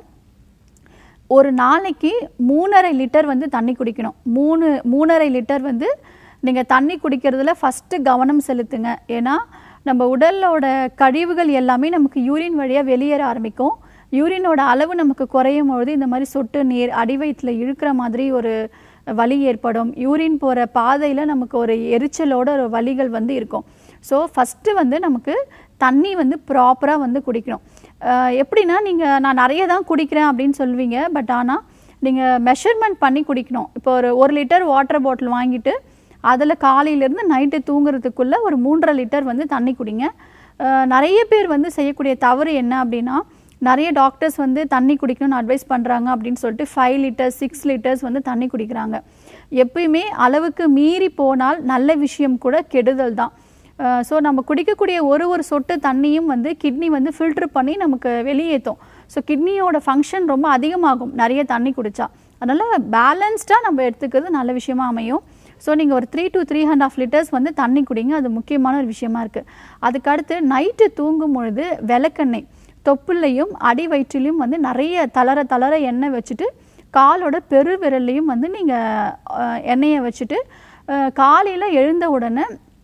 ஒரு நாளைக்கு மூணரை லிட்டர் வந்து தண்ணி குடிக்கணும் மூணு மூணரை லிட்டர் வந்து நீங்கள் தண்ணி குடிக்கிறதுல ஃபஸ்ட்டு கவனம் செலுத்துங்க ஏன்னா நம்ம உடலோட கழிவுகள் எல்லாமே நமக்கு யூரின் வழியாக வெளியேற ஆரம்பிக்கும் யூரினோட அளவு நமக்கு குறையும் பொழுது இந்த மாதிரி சொட்டு நீர் அடிவயிற்றில் இழுக்கிற மாதிரி ஒரு வலி ஏற்படும் யூரின் போகிற பாதையில் நமக்கு ஒரு எரிச்சலோட ஒரு வலிகள் வந்து இருக்கும் ஸோ ஃபஸ்ட்டு வந்து நமக்கு தண்ணி வந்து ப்ராப்பராக வந்து குடிக்கணும் அஹ் எப்படின்னா நீங்கள் நான் நிறைய தான் குடிக்கிறேன் அப்படின்னு சொல்லுவீங்க பட் ஆனால் நீங்கள் மெஷர்மெண்ட் பண்ணி குடிக்கணும் இப்போ ஒரு ஒரு லிட்டர் வாட்டர் பாட்டில் வாங்கிட்டு அதில் காலையிலேருந்து நைட்டு தூங்குறதுக்குள்ளே ஒரு மூன்றரை லிட்டர் வந்து தண்ணி குடிங்க அஹ் நிறைய பேர் வந்து செய்யக்கூடிய தவறு என்ன அப்படின்னா நிறைய டாக்டர்ஸ் வந்து தண்ணி குடிக்கணும்னு அட்வைஸ் பண்ணுறாங்க அப்படின்னு சொல்லிட்டு ஃபைவ் லிட்டர்ஸ் சிக்ஸ் லிட்டர்ஸ் வந்து தண்ணி குடிக்கிறாங்க எப்பயுமே அளவுக்கு மீறி போனால் நல்ல விஷயம் கூட கெடுதல் தான் ஸோ நம்ம குடிக்கக்கூடிய ஒரு ஒரு சொட்டு தண்ணியும் வந்து கிட்னி வந்து ஃபில்டர் பண்ணி நமக்கு வெளியேற்றும் ஸோ கிட்னியோட ஃபங்க்ஷன் ரொம்ப அதிகமாகும் நிறைய தண்ணி குடித்தா அதனால் பேலன்ஸ்டாக நம்ம எடுத்துக்கிறது நல்ல விஷயமா அமையும் ஸோ நீங்கள் ஒரு three to three and half litres வந்து தண்ணி குடிங்க அது முக்கியமான ஒரு விஷயமா இருக்குது அதுக்கடுத்து நைட்டு தூங்கும் பொழுது விளக்கெண்ணெய் தொப்புலையும் அடி வயிற்றிலையும் வந்து நிறைய தளர தளர எண்ணெய் வச்சுட்டு காலோட பெரு விரல்லையும் வந்து நீங்கள் எண்ணெயை வச்சுட்டு காலையில் எழுந்த உடனே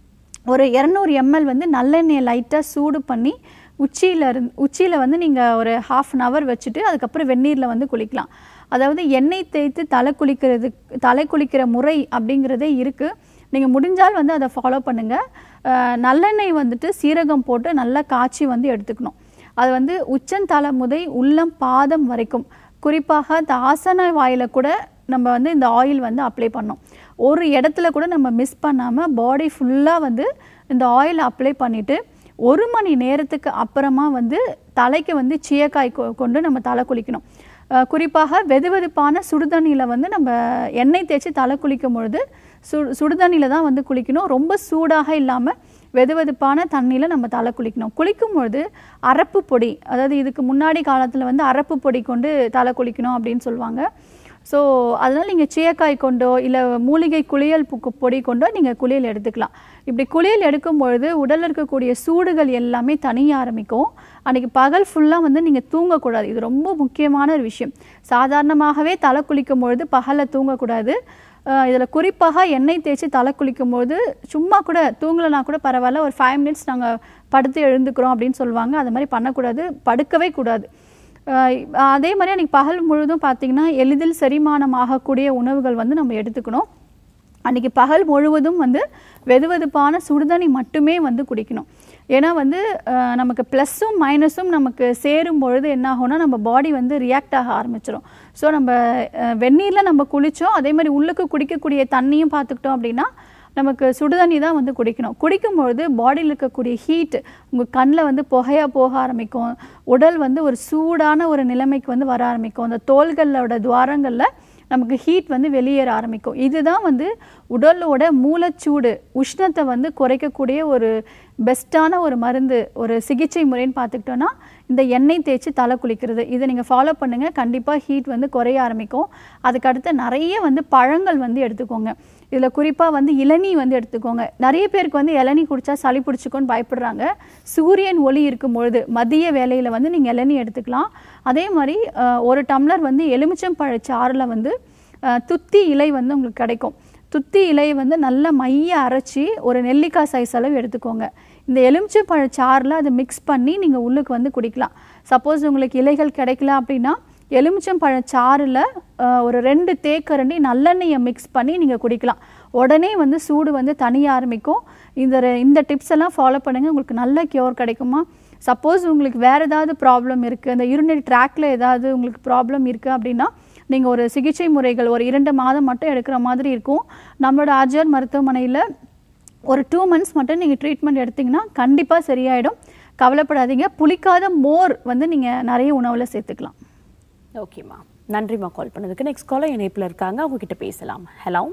ஒரு இரநூறு எம்எல் வந்து நல்லெண்ணெயை லைட்டாக சூடு பண்ணி உச்சியில் இருந்து உச்சியில் வந்து நீங்கள் ஒரு ஹாஃப் அன் ஹவர் வச்சுட்டு அதுக்கப்புறம் வெந்நீரில் வந்து குளிக்கலாம் அதாவது எண்ணெய் தேய்த்து தலை குளிக்கிறது தலை குளிக்கிற முறை அப்படிங்கிறதே இருக்குது நீங்கள் முடிஞ்சால் வந்து அதை ஃபாலோ பண்ணுங்கள் நல்லெண்ணெய் வந்துட்டு சீரகம் போட்டு நல்லா காய்ச்சி வந்து எடுத்துக்கணும் அது வந்து உச்சந்தலை முதை உள்ளம் பாதம் வரைக்கும் குறிப்பாக இந்த ஆசன வாயில கூட நம்ம வந்து இந்த ஆயில் வந்து அப்ளை பண்ணோம் ஒரு இடத்துல கூட நம்ம மிஸ் பண்ணாமல் பாடி ஃபுல்லாக வந்து இந்த ஆயில் அப்ளை பண்ணிவிட்டு ஒரு மணி நேரத்துக்கு அப்புறமா வந்து தலைக்கு வந்து சீயக்காய் கொ- கொண்டு நம்ம தலை குளிக்கணும் அஹ் குறிப்பாக வெதுவெதுப்பான சுடுதண்ணியில் வந்து நம்ம எண்ணெய் தேய்ச்சி தலை குளிக்கும் பொழுது சு சுடுதண்ணியில் தான் வந்து குளிக்கணும் ரொம்ப சூடாக இல்லாமல் வெதுவெதுப்பான தண்ணியில் நம்ம தலை குளிக்கணும் குளிக்கும் பொழுது அரப்பு பொடி அதாவது இதுக்கு முன்னாடி காலத்தில் வந்து அரப்பு பொடி கொண்டு தலை குளிக்கணும் அப்படின்னு சொல்லுவாங்க ஸோ அதனால் நீங்கள் சீயக்காய் கொண்டோ இல்லை மூலிகை குளியல் புக்கு பொடி கொண்டோ நீங்கள் குளியல் எடுத்துக்கலாம் இப்படி குளியல் எடுக்கும் பொழுது உடலில் இருக்கக்கூடிய சூடுகள் எல்லாமே தனிய ஆரம்பிக்கும் அன்றைக்கி பகல் ஃபுல்லாக வந்து நீங்கள் தூங்கக்கூடாது இது ரொம்ப முக்கியமான ஒரு விஷயம் சாதாரணமாகவே தலை குளிக்கும் பொழுது பகலில் தூங்கக்கூடாது இதில் குறிப்பாக எண்ணெய் தேய்ச்சி தலை குளிக்கும் போது சும்மா கூட தூங்கலைனா கூட பரவாயில்ல ஒரு ஃபைவ் மினிட்ஸ் நாங்கள் படுத்து எழுந்துக்கிறோம் அப்படின்னு சொல்லுவாங்க அது மாதிரி பண்ணக்கூடாது படுக்கவே கூடாது அஹ் அதே மாதிரி அன்றைக்கி பகல் முழுதும் பார்த்திங்கன்னா எளிதில் செரிமானம் ஆகக்கூடிய உணவுகள் வந்து நம்ம எடுத்துக்கணும் அன்றைக்கி பகல் முழுவதும் வந்து வெதுவெதுப்பான சுடுதண்ணி மட்டுமே வந்து குடிக்கணும் ஏன்னா வந்து அஹ், நமக்கு ப்ளஸ்ஸும் மைனஸும் நமக்கு சேரும் பொழுது என்ன ஆகும்னா நம்ம பாடி வந்து ரியாக்ட் ஆக ஆரம்பிச்சிடும் ஸோ நம்ம அஹ், வெந்நீரில் நம்ம குளித்தோம் அதே மாதிரி உள்ளுக்கு குடிக்கக்கூடிய தண்ணியும் பார்த்துக்கிட்டோம் அப்படின்னா நமக்கு சுடுதண்ணி தான் வந்து குடிக்கணும் குடிக்கும்பொழுது பாடியில் இருக்கக்கூடிய ஹீட் உங்கள் கண்ணில் வந்து புகையாக போக ஆரம்பிக்கும் உடல் வந்து ஒரு சூடான ஒரு நிலைமைக்கு வந்து வர ஆரம்பிக்கும் அந்த தோள்களோட துவாரங்களில் நமக்கு ஹீட் வந்து வெளியேற ஆரம்பிக்கும் இதுதான் வந்து உடலோட மூலச்சூடு உஷ்ணத்தை வந்து குறைக்கக்கூடிய ஒரு பெஸ்ட்டான ஒரு மருந்து ஒரு சிகிச்சை முறைன்னு பார்த்துக்கிட்டோன்னா இந்த எண்ணெய் தேய்ச்சி தலை குளிக்கிறது இதை நீங்கள் ஃபாலோ பண்ணுங்கள் கண்டிப்பாக ஹீட் வந்து குறைய ஆரம்பிக்கும் அதுக்கடுத்து நிறைய வந்து பழங்கள் வந்து எடுத்துக்கோங்க இதில் குறிப்பாக வந்து இளநீ வந்து எடுத்துக்கோங்க நிறைய பேருக்கு வந்து இளநீ குடிச்சா சளி பிடிச்சிக்கோன்னு பயப்படுறாங்க சூரியன் ஒளி இருக்கும் பொழுது மதிய வேளையில் வந்து நீங்கள் இளநீ எடுத்துக்கலாம் அதே மாதிரி அஹ், ஒரு டம்ளர் வந்து எலுமிச்சம்பழ சாறில் வந்து அஹ், துத்தி இலை வந்து உங்களுக்கு கிடைக்கும் துத்தி இலையை வந்து நல்லா மைய அரைச்சி ஒரு நெல்லிக்காய் சைஸ் அளவு எடுத்துக்கோங்க இந்த எலுமிச்சம்பழ சாறில் அதை மிக்ஸ் பண்ணி நீங்கள் உள்ளுக்கு வந்து குடிக்கலாம் சப்போஸ் உங்களுக்கு இலைகள் கிடைக்கல அப்படின்னா எலுமிச்சம்பழ சாறில் ஒரு ரெண்டு தேக்கரண்டி நல்லெண்ணெயை மிக்ஸ் பண்ணி நீங்கள் குடிக்கலாம் உடனே வந்து சூடு வந்து தனிய ஆரம்பிக்கும் இந்த ரெ- இந்த டிப்ஸ் எல்லாம் ஃபாலோ பண்ணுங்கள் உங்களுக்கு நல்ல கியூர் கிடைக்குமா சப்போஸ் உங்களுக்கு வேறு ஏதாவது ப்ராப்ளம் இருக்குது அந்த யூரினரி ட்ராக்ல ஏதாவது உங்களுக்கு ப்ராப்ளம் இருக்குது அப்படின்னா நீங்கள் ஒரு சிகிச்சை முறைகள் ஒரு இரண்டு மாதம் மட்டும் எடுக்கிற மாதிரி இருக்கும் நம்மளோட ஆர்ஜிஆர் மருத்துவமனையில் ஒரு டூ மந்த்ஸ் மட்டும் நீங்கள் ட்ரீட்மெண்ட் எடுத்தீங்கன்னா கண்டிப்பாக சரியாயிடும் கவலைப்படாதீங்க புளிக்காத மோர் வந்து நீங்கள் நிறைய உணவில் சேர்த்துக்கலாம் ஓகேம்மா நன்றிம்மா கால் பண்ணதுக்கு நெக்ஸ்ட் காலர் இணைப்பில் இருக்காங்க அவங்க கிட்ட பேசலாம் ஹலோ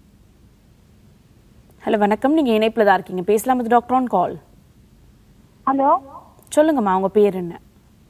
ஹலோ வணக்கம் நீங்க இணைப்பில் தான் இருக்கீங்க பேசலாம் இது டாக்டர் ஆன் கால் ஹலோ சொல்லுங்கம்மா உங்க பேர் என்ன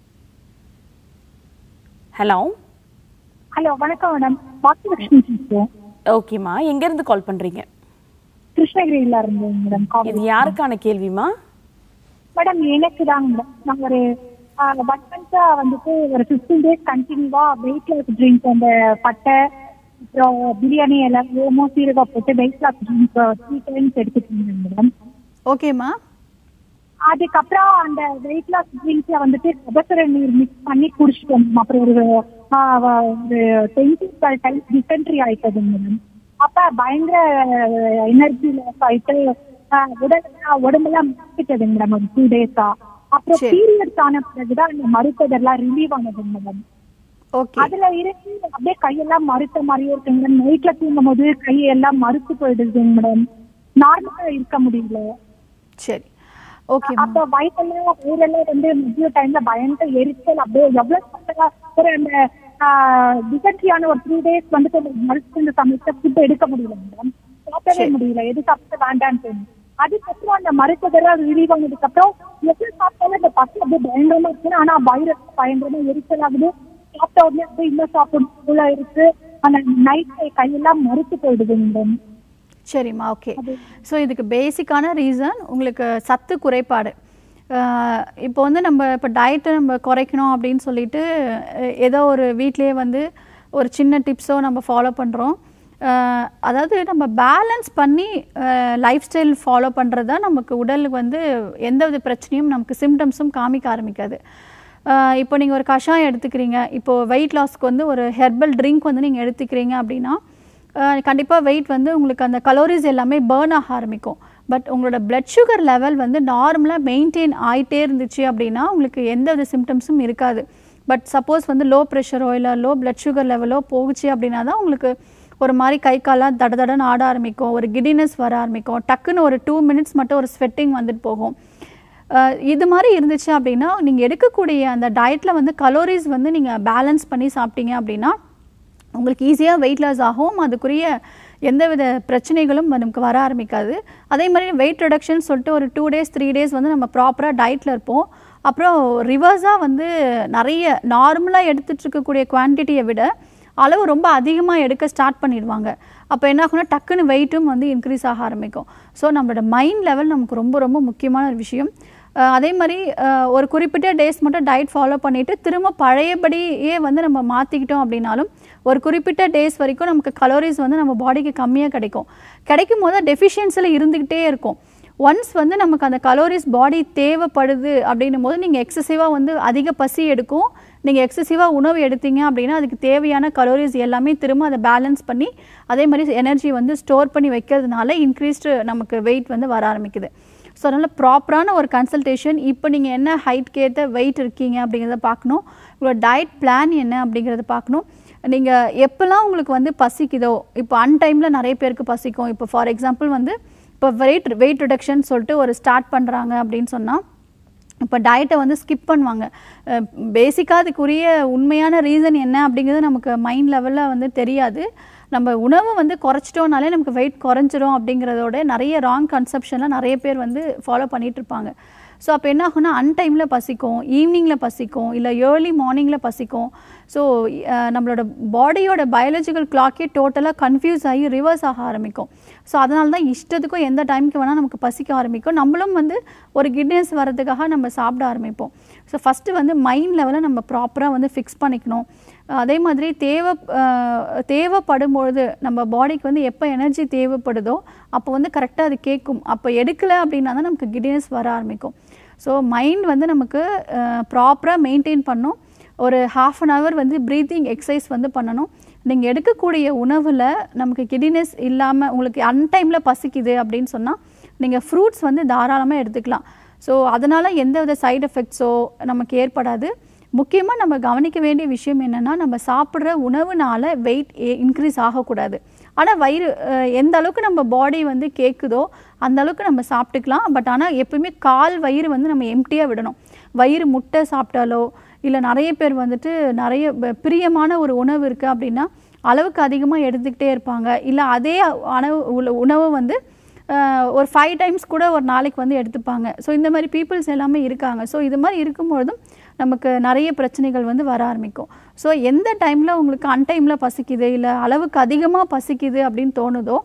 ஹலோ ஹலோ வணக்கம் மேடம் பாக்கியலட்சுமி பேசுறேன் ஓகேம்மா எங்க இருந்து கால் பண்றீங்க கிருஷ்ணகிரியில இருந்து மேடம் இது யாருக்கான கேள்விமா மேடம் எனக்கு தாங்க மேடம் நான் ஒரு ஒன் மந்த்தா வந்துட்டு ஒரு ஃபிஃப்டீன் டேஸ் கண்டினியூவா வெயிட் லாஸ் ட்ரிங்க் அந்த பட்டை அப்புறம் பிரியாணி எல்லாம் ஓமோ சீரகா போட்டு weight loss drink three times எடுத்துட்டு இருந்தேன் மேடம் ஓகேம்மா அதுக்கப்புறம் அந்த வெயிட் லாஸ் ட்ரிங்க்ல வந்துட்டு கபசுர நீர் மிக்ஸ் பண்ணி குடிச்சிட்டு வந்தோம் அப்புறம் ஒரு ஆ, வ- ஒரு டுவெண்ட்டி டைம் டிசென்ட்ரி ஆயிட்டது மேடம் அப்ப பயங்கர எனர்ஜி லாஸ் ஆயிட்டு ஆ, உடல் உடம்பெல்லாம் மறுத்துட்டது மேடம் ஒரு டூ டேஸா அப்புறம் சரி. பீரியட்ஸ் ஆன பிறகுதான் அந்த மறுத்ததெல்லாம் ரிலீவ் ஆனது மேடம் ஓகே அதுல இருந்து அப்படியே கையெல்லாம் மறுத்த மாதிரியே இருக்குங்க மேடம் நைட்ல தூங்கும் போது கையெல்லாம் மறுத்து போயிடுதுங்க மேடம் நார்மலா இருக்க முடியல சரி ஓகேம்மா அப்ப வயிற்றெல்லாம் வயிறெல்லாம் வந்து மதிய டைம்ல பயங்கர எரிச்சல் அப்படியே எவ்வளவு சாப்பிட்டா ஒரு அந்த டிசன்ட்ரியான ஒரு த்ரீ டேஸ் வந்துட்டு அந்த மறுத்து சமைச்ச ஃபுட் எடுக்க முடியல மேடம் சாப்பிடவே சரி. முடியல எது சாப்பிட்டு வேண்டான்னு தோணும் அதுக்கப்புறம் அந்த மருத்துவரெல்லாம் ரிலீவ் ஆனதுக்கு அப்புறம் எவ்வளவு சாப்பிட்டாலும் அந்த பசி அப்படியே பயங்கரமா இருக்கு ஆனா வயிறு பயங்கரமா எரிச்சல் ஆகுது சாப்பிட்ட உடனே அப்படியே இன்னும் சாப்பிடணும் போல இருக்கு அந்த நைட் கையெல்லாம் மறுத்து போயிடுது மேடம் சரிம்மா ஓகே ஸோ இதுக்கு பேசிக்கான ரீசன் உங்களுக்கு சத்து குறைபாடு அஹ் இப்போ வந்து நம்ம இப்போ டயட்டை நம்ம குறைக்கணும் அப்படின்னு சொல்லிட்டு அஹ் ஏதோ ஒரு வீட்லேயே வந்து ஒரு சின்ன டிப்ஸோ நம்ம ஃபாலோ பண்ணுறோம் அதாவது நம்ம பேலன்ஸ் பண்ணி லைஃப் ஸ்டைல் ஃபாலோ பண்ணுறது தான் நமக்கு உடலுக்கு வந்து எந்தவித பிரச்சனையும் நமக்கு சிம்டம்ஸும் காமிக்க ஆரம்பிக்காது அஹ் இப்போ நீங்கள் ஒரு கஷாயம் எடுத்துக்கிறீங்க இப்போ வெயிட் லாஸ்க்கு வந்து ஒரு ஹெர்பல் ட்ரிங்க் வந்து நீங்கள் எடுத்துக்கிறீங்க அப்படின்னா கண்டிப்பாக வெயிட் வந்து உங்களுக்கு அந்த கலோரிஸ் எல்லாமே பேர்ன் ஆக ஆரம்பிக்கும் பட் உங்களோட பிளட் சுகர் லெவல் வந்து நார்மலாக மெயின்டைன் ஆகிட்டே இருந்துச்சு அப்படின்னா உங்களுக்கு எந்த வித சிம்டம்ஸும் இருக்காது பட் சப்போஸ் வந்து லோ ப்ரெஷரோ இல்லை லோ பிளட் சுகர் லெவலோ போகுச்சு அப்படின்னா தான் உங்களுக்கு ஒரு மாதிரி கை கால்லாம் தட தடன்னு ஆட ஆரம்பிக்கும் ஒரு கிடினஸ் வர ஆரம்பிக்கும் டக்குன்னு ஒரு டூ மினிட்ஸ் மட்டும் ஒரு ஸ்வெட்டிங் வந்துட்டு போகும் அஹ் இது மாதிரி இருந்துச்சு அப்படின்னா நீங்கள் எடுக்கக்கூடிய அந்த டயட்டில் வந்து கலோரிஸ் வந்து நீங்கள் பேலன்ஸ் பண்ணி சாப்பிட்டீங்க அப்படின்னா உங்களுக்கு ஈஸியாக வெயிட் லாஸ் ஆகும் அதுக்குரிய எந்தவித பிரச்சனைகளும் நமக்கு வர ஆரம்பிக்காது அதே மாதிரி வெயிட் ரிடக்ஷன் சொல்லிட்டு ஒரு டூ டேஸ் த்ரீ டேஸ் வந்து நம்ம ப்ராப்பராக டயட்டில் இருப்போம் அப்புறம் ரிவர்ஸாக வந்து நிறைய நார்மலாக எடுத்துட்டு இருக்கக்கூடிய குவான்டிட்டியை விட அளவு ரொம்ப அதிகமாக எடுக்க ஸ்டார்ட் பண்ணிடுவாங்க அப்போ என்ன ஆகும்னா டக்குன்னு வெயிட்டும் வந்து இன்க்ரீஸ் ஆக ஆரம்பிக்கும் ஸோ நம்மளோட மைண்ட் லெவல் நமக்கு ரொம்ப ரொம்ப முக்கியமான ஒரு விஷயம் அஹ் அதே மாதிரி அஹ் ஒரு குறிப்பிட்ட டேஸ் மட்டும் டயட் ஃபாலோ பண்ணிவிட்டு திரும்ப பழையபடியே வந்து நம்ம மாற்றிக்கிட்டோம் அப்படின்னாலும் ஒரு குறிப்பிட்ட டேஸ் வரைக்கும் நமக்கு கலோரிஸ் வந்து நம்ம பாடிக்கு கம்மியாக கிடைக்கும் கிடைக்கும் போது டெஃபிஷியன்சியில் இருந்துக்கிட்டே இருக்கும் ஒன்ஸ் வந்து நமக்கு அந்த கலோரிஸ் பாடி தேவைப்படுது அப்படின்னும் போது நீங்கள் எக்ஸசிவாக வந்து அதிக பசி எடுக்கும் நீங்கள் எக்ஸசிவாக உணவு எடுத்தீங்க அப்படின்னா அதுக்கு தேவையான கலோரிஸ் எல்லாமே திரும்ப அதை பேலன்ஸ் பண்ணி அதே மாதிரி எனர்ஜி வந்து ஸ்டோர் பண்ணி வைக்கிறதுனால இன்க்ரீஸ்டு நமக்கு வெயிட் வந்து வர ஆரம்பிக்குது ஸோ அதனால் ப்ராப்பரான ஒரு கன்சல்டேஷன் இப்போ நீங்கள் என்ன ஹைட்க்கு ஏற்ற வெயிட் இருக்கீங்க அப்படிங்கிறத பார்க்கணும் உங்களோட டயட் பிளான் என்ன அப்படிங்கிறத பார்க்கணும் நீங்கள் எப்போல்லாம் உங்களுக்கு வந்து பசிக்குதோ இப்போ அன்டைமில் நிறைய பேருக்கு பசிக்கும் இப்போ ஃபார் எக்ஸாம்பிள் வந்து இப்போ வெயிட் வெயிட் ரிடக்ஷன் சொல்லிட்டு ஒரு ஸ்டார்ட் பண்ணுறாங்க அப்படின்னு சொன்னால் இப்போ டயட்டை வந்து ஸ்கிப் பண்ணுவாங்க பேசிக்காக அதுக்குரிய உண்மையான ரீசன் என்ன அப்படிங்கிறது நமக்கு மைண்ட் லெவலில் வந்து தெரியாது நம்ம உணவு வந்து குறைச்சிட்டோம்னாலே நமக்கு வெயிட் குறைஞ்சிரும் அப்படிங்கிறதோட நிறைய ராங் கன்செப்ஷனில் நிறைய பேர் வந்து ஃபாலோ பண்ணிட்டு இருப்பாங்க ஸோ அப்போ என்ன ஆகும்னா அன்டைமில் பசிக்கும் ஈவினிங்கில் பசிக்கும் இல்லை ஏர்லி மார்னிங்கில் பசிக்கும் ஸோ நம்மளோட பாடியோட பயாலஜிக்கல் கிளாக்கே டோட்டலாக கன்ஃபியூஸ் ஆகி ரிவர்ஸ் ஆக ஆரம்பிக்கும் ஸோ அதனால தான் இஷ்டத்துக்கும் எந்த டைமுக்கு வேணால் நமக்கு பசிக்க ஆரம்பிக்கும் நம்மளும் வந்து ஒரு கிட்னஸ் வரதுக்காக நம்ம சாப்பிட ஆரம்பிப்போம் ஸோ ஃபஸ்ட்டு வந்து மைண்ட் லெவலை நம்ம ப்ராப்பராக வந்து ஃபிக்ஸ் பண்ணிக்கணும் அதே மாதிரி தேவை அஹ், தேவைப்படும் பொழுது நம்ம பாடிக்கு வந்து எப்போ எனர்ஜி தேவைப்படுதோ அப்போ வந்து கரெக்டாக அது கேட்கும் அப்போ எடுக்கலை அப்படின்னா தான் நமக்கு கிடினஸ் வர ஆரம்பிக்கும் ஸோ மைண்ட் வந்து நமக்கு ப்ராப்பராக மெயின்டைன் பண்ணும் ஒரு ஹாஃப் அன் ஹவர் வந்து ப்ரீத்திங் எக்ஸசைஸ் வந்து பண்ணணும் நீங்கள் எடுக்கக்கூடிய உணவில் நமக்கு கிடினஸ் இல்லாமல் உங்களுக்கு அன்டைமில் பசிக்குது அப்படின்னு சொன்னால் நீங்கள் ஃப்ரூட்ஸ் வந்து தாராளமாக எடுத்துக்கலாம் ஸோ அதனால் எந்த வித சைடு எஃபெக்ட்ஸோ நமக்கு ஏற்படாது முக்கியமாக நம்ம கவனிக்க வேண்டிய விஷயம் என்னென்னா நம்ம சாப்பிட்ற உணவுனால வெயிட் இன்க்ரீஸ் ஆகக்கூடாது ஆனால் வயிறு அஹ், எந்த அளவுக்கு நம்ம பாடி வந்து கேட்குதோ அந்த அளவுக்கு நம்ம சாப்பிட்டுக்கலாம் பட் ஆனால் எப்பவுமே கால் வயிறு வந்து நம்ம எம்டியாக விடணும் வயிறு முட்டை சாப்பிட்டாலோ இல்லை நிறைய பேர் வந்துட்டு நிறைய ப- பிரியமான ஒரு உணவு இருக்குது அப்படின்னா அளவுக்கு அதிகமாக எடுத்துக்கிட்டே இருப்பாங்க இல்லை அதே உணவு உள்ள உணவை வந்து அஹ், ஒரு ஃபைவ் டைம்ஸ் கூட ஒரு நாளைக்கு வந்து எடுத்துப்பாங்க ஸோ இந்த மாதிரி பீப்புள்ஸ் எல்லாமே இருக்காங்க ஸோ இது மாதிரி இருக்கும்பொழுதும் நமக்கு நிறைய பிரச்சனைகள் வந்து வர ஆரம்பிக்கும் ஸோ எந்த டைமில் உங்களுக்கு அன்டைமில் பசிக்குது இல்லை அளவுக்கு அதிகமாக பசிக்குது அப்படின்னு தோணுதோ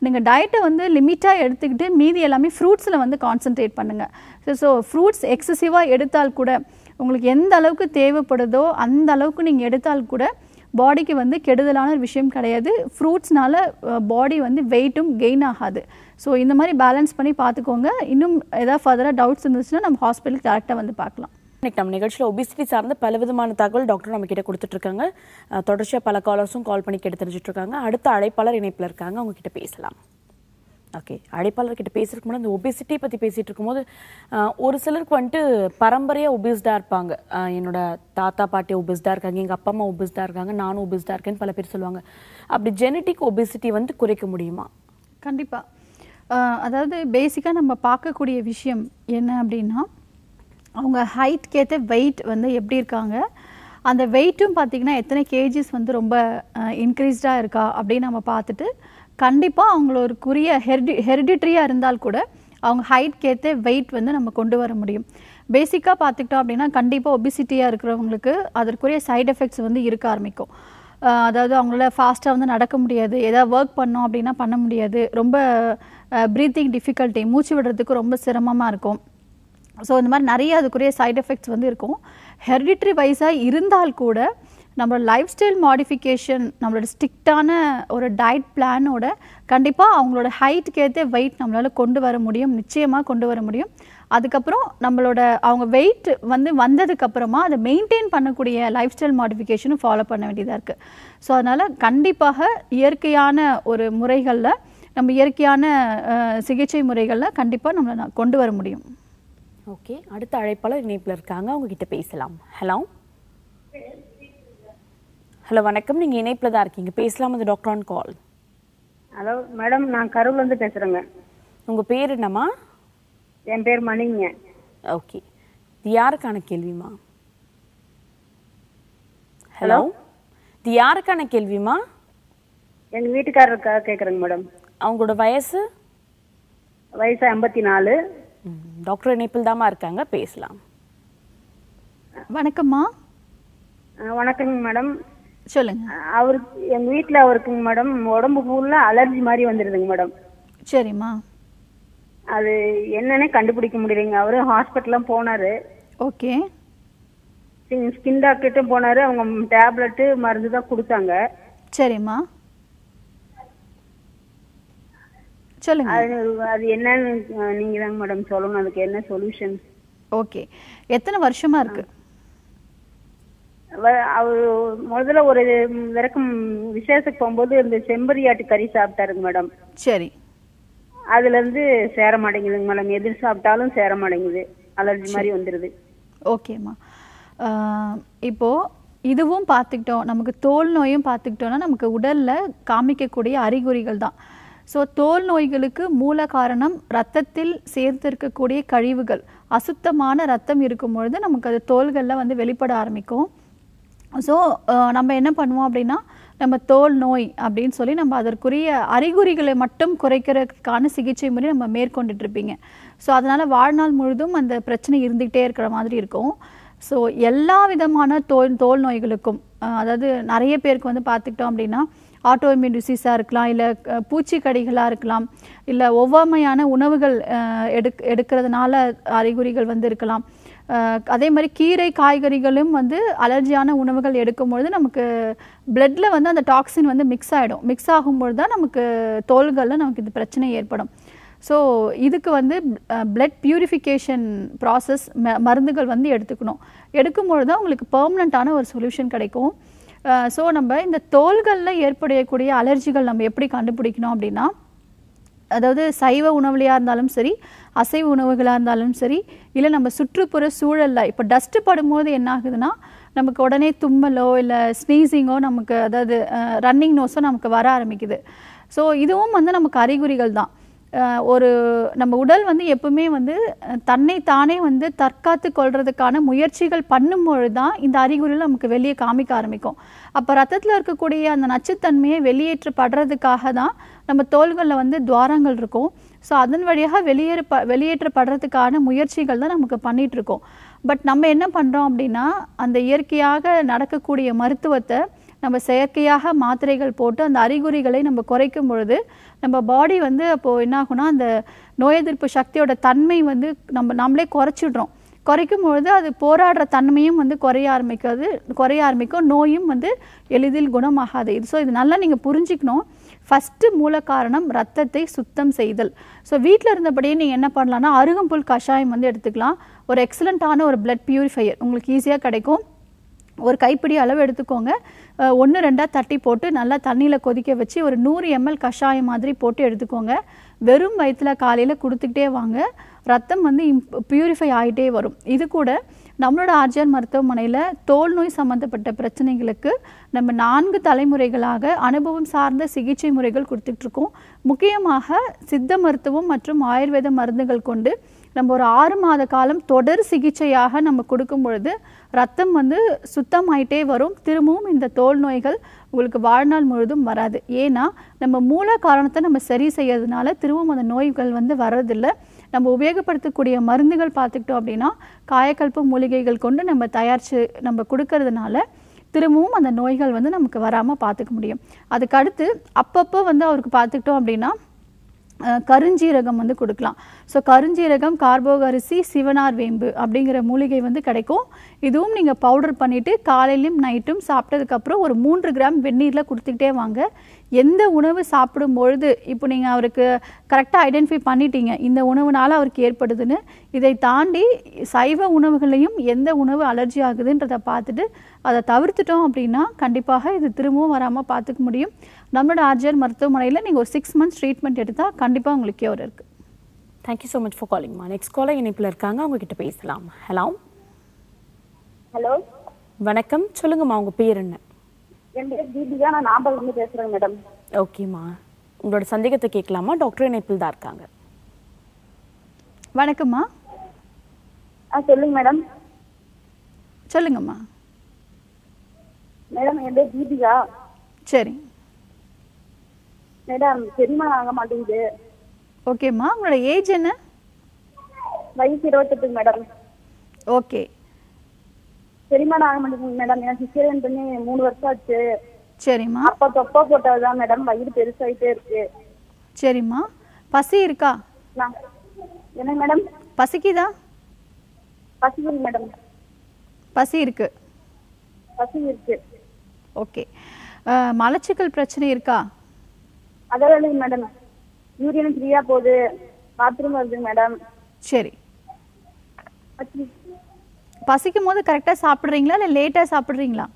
நீங்கள் டயட்டை வந்து லிமிட்டாக எடுத்துக்கிட்டு மீதி எல்லாமே ஃப்ரூட்ஸில் வந்து கான்சென்ட்ரேட் பண்ணுங்கள் ஸோ ஸோ ஃப்ரூட்ஸ் எக்ஸசிவாக எடுத்தால் கூட உங்களுக்கு எந்த அளவுக்கு தேவைப்படுதோ அந்த அளவுக்கு நீங்கள் எடுத்தால் கூட பாடிக்கு வந்து கெடுதலான ஒரு விஷயம் கிடையாது ஃப்ரூட்ஸ்னால பாடி வந்து வெயிட்டும் கெயின் ஆகாது ஸோ இந்த மாதிரி பேலன்ஸ் பண்ணி பார்த்துக்கோங்க இன்னும் ஏதாவது ஃபர்தராக டவுட்ஸ் இருந்துச்சுன்னா நம்ம ஹாஸ்பிட்டலுக்கு டேரெக்டாக வந்து பார்க்கலாம் இன்னைக்கு நம்ம நிகழ்ச்சியில் ஒபிசிட்டி சார்ந்த பல விதமான தகவல் டாக்டர் நம்ம கிட்ட கொடுத்துட்டு இருக்காங்க அஹ், தொடர்ச்சியா பல காலர்ஸும் கால் பண்ணி கேட்டு தெரிஞ்சுட்டு இருக்காங்க அடுத்த அழைப்பாளர் இணைப்புல இருக்காங்க அவங்க கிட்ட பேசலாம் ஓகே அழைப்பாளர் கிட்ட பேசுறதுக்கு முன்னாடி இந்த ஒபிசிட்டி பத்தி பேசிட்டு இருக்கும்போது அஹ், ஒரு சிலருக்கு வந்துட்டு பரம்பரையா ஒபிஸ்டா இருப்பாங்க அஹ், என்னோட தாத்தா பாட்டி ஒபிஸ்டா இருக்காங்க எங்க அப்பா அம்மா ஒபிஸ்டா இருக்காங்க நானும் ஒபிஸ்டா இருக்கேன்னு பல பேர் சொல்லுவாங்க அப்படி ஜெனட்டிக் ஒபிசிட்டி வந்து குறைக்க முடியுமா கண்டிப்பாக அதாவது பேசிக்காக நம்ம பார்க்கக்கூடிய விஷயம் என்ன அப்படின்னா அவங்க ஹைட்க்கு ஏற்ற வெயிட் வந்து எப்படி இருக்காங்க அந்த வெயிட்டும் பார்த்தீங்கன்னா எத்தனை கேஜிஸ் வந்து ரொம்ப இன்க்ரீஸ்டாக இருக்கா அப்படின்னு நம்ம பார்த்துட்டு கண்டிப்பாக அவங்களுக்குரிய ஹெரிடி ஹெரிடிட்ரியாக இருந்தால் கூட அவங்க ஹைட்க்கு ஏற்ற வெயிட் வந்து நம்ம கொண்டு வர முடியும் பேசிக்காக பார்த்துக்கிட்டோம் அப்படின்னா கண்டிப்பாக ஒபிசிட்டியாக இருக்கிறவங்களுக்கு அதற்குரிய சைடு எஃபெக்ட்ஸ் வந்து இருக்க ஆரம்பிக்கும் அஹ் அதாவது அவங்களால ஃபாஸ்ட்டாக வந்து நடக்க முடியாது ஏதாவது ஒர்க் பண்ணோம் அப்படின்னா பண்ண முடியாது ரொம்ப ப்ரீத்திங் டிஃபிகல்ட்டி மூச்சு விடுறதுக்கு ரொம்ப சிரமமாக இருக்கும் ஸோ இந்த மாதிரி நிறைய அதுக்குரிய சைடு எஃபெக்ட்ஸ் வந்து இருக்கும் ஹெரிடிட்ரி வைஸாக இருந்தால் கூட நம்ம லைஃப் ஸ்டைல் மாடிஃபிகேஷன் நம்மளோட ஸ்ட்ரிக்டான ஒரு டயட் பிளானோட கண்டிப்பாக அவங்களோட ஹைட்டுக்கு ஏற்ற வெயிட் நம்மளால் கொண்டு வர முடியும் நிச்சயமாக கொண்டு வர முடியும் அதுக்கப்புறம் நம்மளோட அவங்க வெயிட் வந்து வந்ததுக்கப்புறமா அதை மெயின்டைன் பண்ணக்கூடிய லைஃப் ஸ்டைல் மாடிஃபிகேஷனும் ஃபாலோ பண்ண வேண்டியதாக இருக்குது ஸோ அதனால் கண்டிப்பாக இயற்கையான ஒரு முறைகளில் நம்ம இயற்கையான அஹ், சிகிச்சை முறைகளில் கண்டிப்பாக நம்மளை நான் கொண்டு வர முடியும் ஓகே அடுத்த அழைப்பாளர் இணைப்புல இருக்காங்க அவங்க கிட்ட பேசலாம் ஹலோ ஹலோ வணக்கம் நீங்க இணைப்புல தான் இருக்கீங்க பேசலாம் அது doctor on call hello madam நான் கரூர்ல இருந்து பேசுறேங்க உங்க பேர் என்னம்மா என் பேர் மணிங்க ஓகே இது யாருக்கான கேள்விமா ஹலோ இது யாருக்கான கேள்விமா எங்க வீட்டுக்காரருக்காக கேக்குறேங்க மேடம் அவங்களோட வயசு வயசு ஐம்பத்தி நாலு ம், டாக்டர் இணைப்பில் தாமா இருக்காங்க பேசலாம் வணக்கம்மா அஹ் வணக்கங்க மேடம் சொல்லுங்க அஹ் அவருக்கு எங்க வீட்டுல அவருக்குங்க மேடம் உடம்பு ஃபுல்லா அலர்ஜி மாதிரி வந்துடுதுங்க மேடம் சரிம்மா அது என்னன்னே கண்டுபிடிக்க முடியலைங்க அவரு ஹாஸ்பிட்டல்லாம் போனாரு ஓகே ஸ்கின் டாக்டர்கிட்டும் போனாரு அவங்க டேப்லெட்டு மருந்து தான் கொடுத்தாங்க சரிம்மா சொல்லுங்க அது அது என்னன்னு அஹ் நீங்க தாங்க மேடம் சொல்லணும் அதுக்கு என்ன சொல்யூஷன் ஓகே எத்தனை வருஷமா இருக்கு அவர் முதல்ல ஒரு விறக்கம் விசேஷத்துக்கு போகும்போது இந்த செம்பரியாட்டு கறி சாப்பிட்டாருங்க மேடம் சரி அதுல இருந்து சேர மாட்டேங்குதுங்க மேடம் எது சாப்பிட்டாலும் சேர மாட்டேங்குது அலர்ஜி மாதிரி வந்துருது ஓகேம்மா ஆஹ் இப்போ இதுவும் பார்த்துக்கிட்டோம் நமக்கு தோல் நோயும் பார்த்துக்கிட்டோம்னா நமக்கு உடலில் காமிக்கக்கூடிய அறிகுறிகள் தான் ஸோ தோல் நோய்களுக்கு மூல காரணம் ரத்தத்தில் சேர்த்திருக்கக்கூடிய கழிவுகள் அசுத்தமான ரத்தம் இருக்கும் பொழுது நமக்கு அது தோள்களில் வந்து வெளிப்பட ஆரம்பிக்கும் ஸோ நம்ம என்ன பண்ணுவோம் அப்படின்னா நம்ம தோல் நோய் அப்படின்னு சொல்லி நம்ம அதற்குரிய அறிகுறிகளை மட்டும் குறைக்கிறதுக்கான சிகிச்சை முறை நம்ம மேற்கொண்டுட்டு இருப்பீங்க ஸோ அதனால் வாழ்நாள் முழுதும் அந்த பிரச்சனை இருந்துக்கிட்டே இருக்கிற மாதிரி இருக்கும் ஸோ எல்லா விதமான தோல் தோல் நோய்களுக்கும் அஹ், அதாவது நிறைய பேருக்கு வந்து பார்த்துக்கிட்டோம் அப்படின்னா ஆட்டோஇம்யூன் டிசீஸாக இருக்கலாம் இல்லை பூச்சிக்கடிகளாக இருக்கலாம் இல்லை ஒவ்வாமையான உணவுகள் அஹ், எடுக் எடுக்கிறதுனால அறிகுறிகள் வந்து இருக்கலாம் அஹ், அதே மாதிரி கீரை காய்கறிகளும் வந்து அலர்ஜியான உணவுகள் எடுக்கும்பொழுது நமக்கு பிளட்ல வந்து அந்த டாக்ஸின் வந்து மிக்ஸ் ஆகிடும் மிக்ஸ் ஆகும்பொழுது தான் நமக்கு தோள்களில் நமக்கு இது பிரச்சனை ஏற்படும் ஸோ இதுக்கு வந்து பிளட் பியூரிஃபிகேஷன் ப்ராசஸ் மருந்துகள் வந்து எடுத்துக்கணும் எடுக்கும்பொழுது தான் உங்களுக்கு பெர்மனண்ட்டான ஒரு சொல்யூஷன் கிடைக்கும் ஸோ நம்ம இந்த தோள்களில் ஏற்படக்கூடிய அலர்ஜிகள் நம்ம எப்படி கண்டுபிடிக்கணும் அப்படின்னா அதாவது சைவ உணவுலையாக இருந்தாலும் சரி அசைவ உணவுகளாக இருந்தாலும் சரி இல்லை நம்ம சுற்றுப்புற சூழலில் இப்போ டஸ்ட்டு படும்போது என்ன ஆகுதுன்னா நமக்கு உடனே தும்மலோ இல்லை ஸ்னீசிங்கோ நமக்கு அதாவது ரன்னிங் நோஸோ நமக்கு வர ஆரம்பிக்குது ஸோ இதுவும் வந்து நமக்கு அறிகுறிகள் தான் அஹ் ஒரு நம்ம உடல் வந்து எப்பவுமே வந்து அஹ் தன்னை தானே வந்து தற்காத்து கொள்றதுக்கான முயற்சிகள் பண்ணும்பொழுது தான் இந்த அறிகுறிகள் நமக்கு வெளியே காமிக்க ஆரம்பிக்கும் அப்போ ரத்தத்தில் இருக்கக்கூடிய அந்த நச்சுத்தன்மையை வெளியேற்றப்படுறதுக்காக தான் நம்ம தோள்களில் வந்து துவாரங்கள் இருக்கும் ஸோ அதன் வழியாக வெளியேற ப வெளியேற்றப்படுறதுக்கான முயற்சிகள் தான் நமக்கு பண்ணிட்டு இருக்கோம் பட் நம்ம என்ன பண்ணுறோம் அப்படின்னா அந்த இயற்கையாக நடக்கக்கூடிய மருத்துவத்தை நம்ம செயற்கையாக மாத்திரைகள் போட்டு அந்த அறிகுறிகளை நம்ம குறைக்கும் பொழுது நம்ம பாடி வந்து அப்போது என்ன ஆகும்னா அந்த நோய் எதிர்ப்பு சக்தியோட தன்மை வந்து நம்ம நம்மளே குறைச்சிடுறோம் குறைக்கும் பொழுது அது போராடுற தன்மையும் வந்து குறைய ஆரம்பிக்காது குறைய ஆரம்பிக்கும் நோயும் வந்து எளிதில் குணமாகாது இது ஸோ இது நல்லா நீங்கள் புரிஞ்சுக்கணும் ஃபஸ்ட்டு மூல காரணம் ரத்தத்தை சுத்தம் செய்தல் ஸோ வீட்டில் இருந்தபடியே நீங்கள் என்ன பண்ணலாம்னா அருகம்புல் கஷாயம் வந்து எடுத்துக்கலாம் ஒரு எக்ஸலண்ட்டான ஒரு பிளட் பியூரிஃபையர் உங்களுக்கு ஈஸியாக கிடைக்கும் ஒரு கைப்பிடி அளவு எடுத்துக்கோங்க ஒன்று ரெண்டாக தட்டி போட்டு நல்லா தண்ணியில் கொதிக்க வச்சு ஒரு நூறு எம்எல் கஷாயம் மாதிரி போட்டு எடுத்துக்கோங்க வெறும் வயிற்றில் காலையில் கொடுத்துக்கிட்டே வாங்க ரத்தம் வந்து இம்ப் பியூரிஃபை ஆகிட்டே வரும் இது கூட நம்மளோட ஆர்ஜிஆர் மருத்துவமனையில் தோல் நோய் சம்மந்தப்பட்ட பிரச்சனைகளுக்கு நம்ம நான்கு தலைமுறைகளாக அனுபவம் சார்ந்த சிகிச்சை முறைகள் கொடுத்துட்ருக்கோம் முக்கியமாக சித்த மருத்துவம் மற்றும் ஆயுர்வேத மருந்துகள் கொண்டு நம்ம ஒரு ஆறு மாத காலம் தொடர் சிகிச்சையாக நம்ம கொடுக்கும் பொழுது ரத்தம் வந்து சுத்தமாயிட்டே வரும் திரும்பவும் இந்த தோல் நோய்கள் உங்களுக்கு வாழ்நாள் முழுதும் வராது ஏன்னா நம்ம மூல காரணத்தை நம்ம சரி செய்யறதுனால திரும்பவும் அந்த நோய்கள் வந்து வர்றதில்லை நம்ம உபயோகப்படுத்தக்கூடிய மருந்துகள் பார்த்துக்கிட்டோம் அப்படின்னா காயக்கல்ப மூலிகைகள் கொண்டு நம்ம தயாரித்து நம்ம கொடுக்கறதுனால திரும்பவும் அந்த நோய்கள் வந்து நமக்கு வராமல் பார்த்துக்க முடியும் அதுக்கு அடுத்து அப்பப்போ வந்து அவருக்கு பார்த்துக்கிட்டோம் அப்படின்னா அஹ், கருஞ்சீரகம் வந்து கொடுக்கலாம் ஸோ கருஞ்சீரகம் கார்போகரிசி சிவனார் வேம்பு அப்படிங்கிற மூலிகை வந்து கிடைக்கும் இதுவும் நீங்கள் பவுடர் பண்ணிவிட்டு காலையிலும் நைட்டும் சாப்பிட்டதுக்கப்புறம் ஒரு மூன்று கிராம் வெந்நீரில் கொடுத்துக்கிட்டே வாங்க எந்த உணவு சாப்பிடும் பொழுது இப்போ நீங்கள் அவருக்கு கரெக்டாக ஐடென்டிஃபை பண்ணிட்டீங்க இந்த உணவுனால அவருக்கு ஏற்படுதுன்னு இதை தாண்டி சைவ உணவுகளையும் எந்த உணவு அலர்ஜி ஆகுதுன்றதை பார்த்துட்டு அதை தவிர்த்துட்டோம் அப்படின்னா கண்டிப்பாக இது திரும்பவும் வராமல் பார்த்துக்க முடியும் நம்மளோட ஆர்ஜிஆர் மருத்துவமனையில் நீங்கள் ஒரு சிக்ஸ் மந்த்ஸ் ட்ரீட்மெண்ட் எடுத்தால் கண்டிப்பாக உங்களுக்கு கியூர் இருக்குது தேங்க்யூ ஸோ மச் ஃபார் காலிங்மா நெக்ஸ்ட் காலர் இணைப்பில் இருக்காங்க அவங்க கிட்ட பேசலாம் ஹலோ ஹலோ வணக்கம் சொல்லுங்கம்மா உங்க பேர் என்ன என் பேர் தீபிகா நான் நாம்பல் இருந்து பேசுறேங்க மேடம் ஓகேம்மா உங்களோட சந்தேகத்தை கேட்கலாமா டாக்டர் இணைப்பில் தான் இருக்காங்க வணக்கம்மா ஆ சொல்லுங்க மேடம் சொல்லுங்கம்மா மேடம் என் பேர் தீபிகா சரி மேடம் செரிமானம் ஆக மாட்டேங்குது ஓகேம்மா உங்களோட ஏஜ் என்ன வயசு இருபத்தெட்டு மேடம் ஓகே செரிமானம் ஆக மாட்டேங்குது மேடம் எனக்கு சிசேரியன் பண்ணி மூணு வருஷம் ஆச்சு சரிம்மா அப்ப தொப்பை போட்டதுதான் மேடம் வயிறு பெருசாயிட்டே இருக்கு சரிம்மா பசி இருக்கா நான் என்ன மேடம் பசிக்குதா பசிக்குது மேடம் பசி இருக்கு பசி இருக்கு ஓகே அஹ், மலச்சிக்கல் பிரச்சனை இருக்கா அதெல்லாம் இல்லைங்க மேடம் யூரியன் ஃப்ரீயா போகுது பாத்ரூம் வருது மேடம் சரி பசிக்கும் போது கரெக்டாக சாப்பிட்றீங்களா இல்லை லேட்டாக சாப்பிட்றீங்களா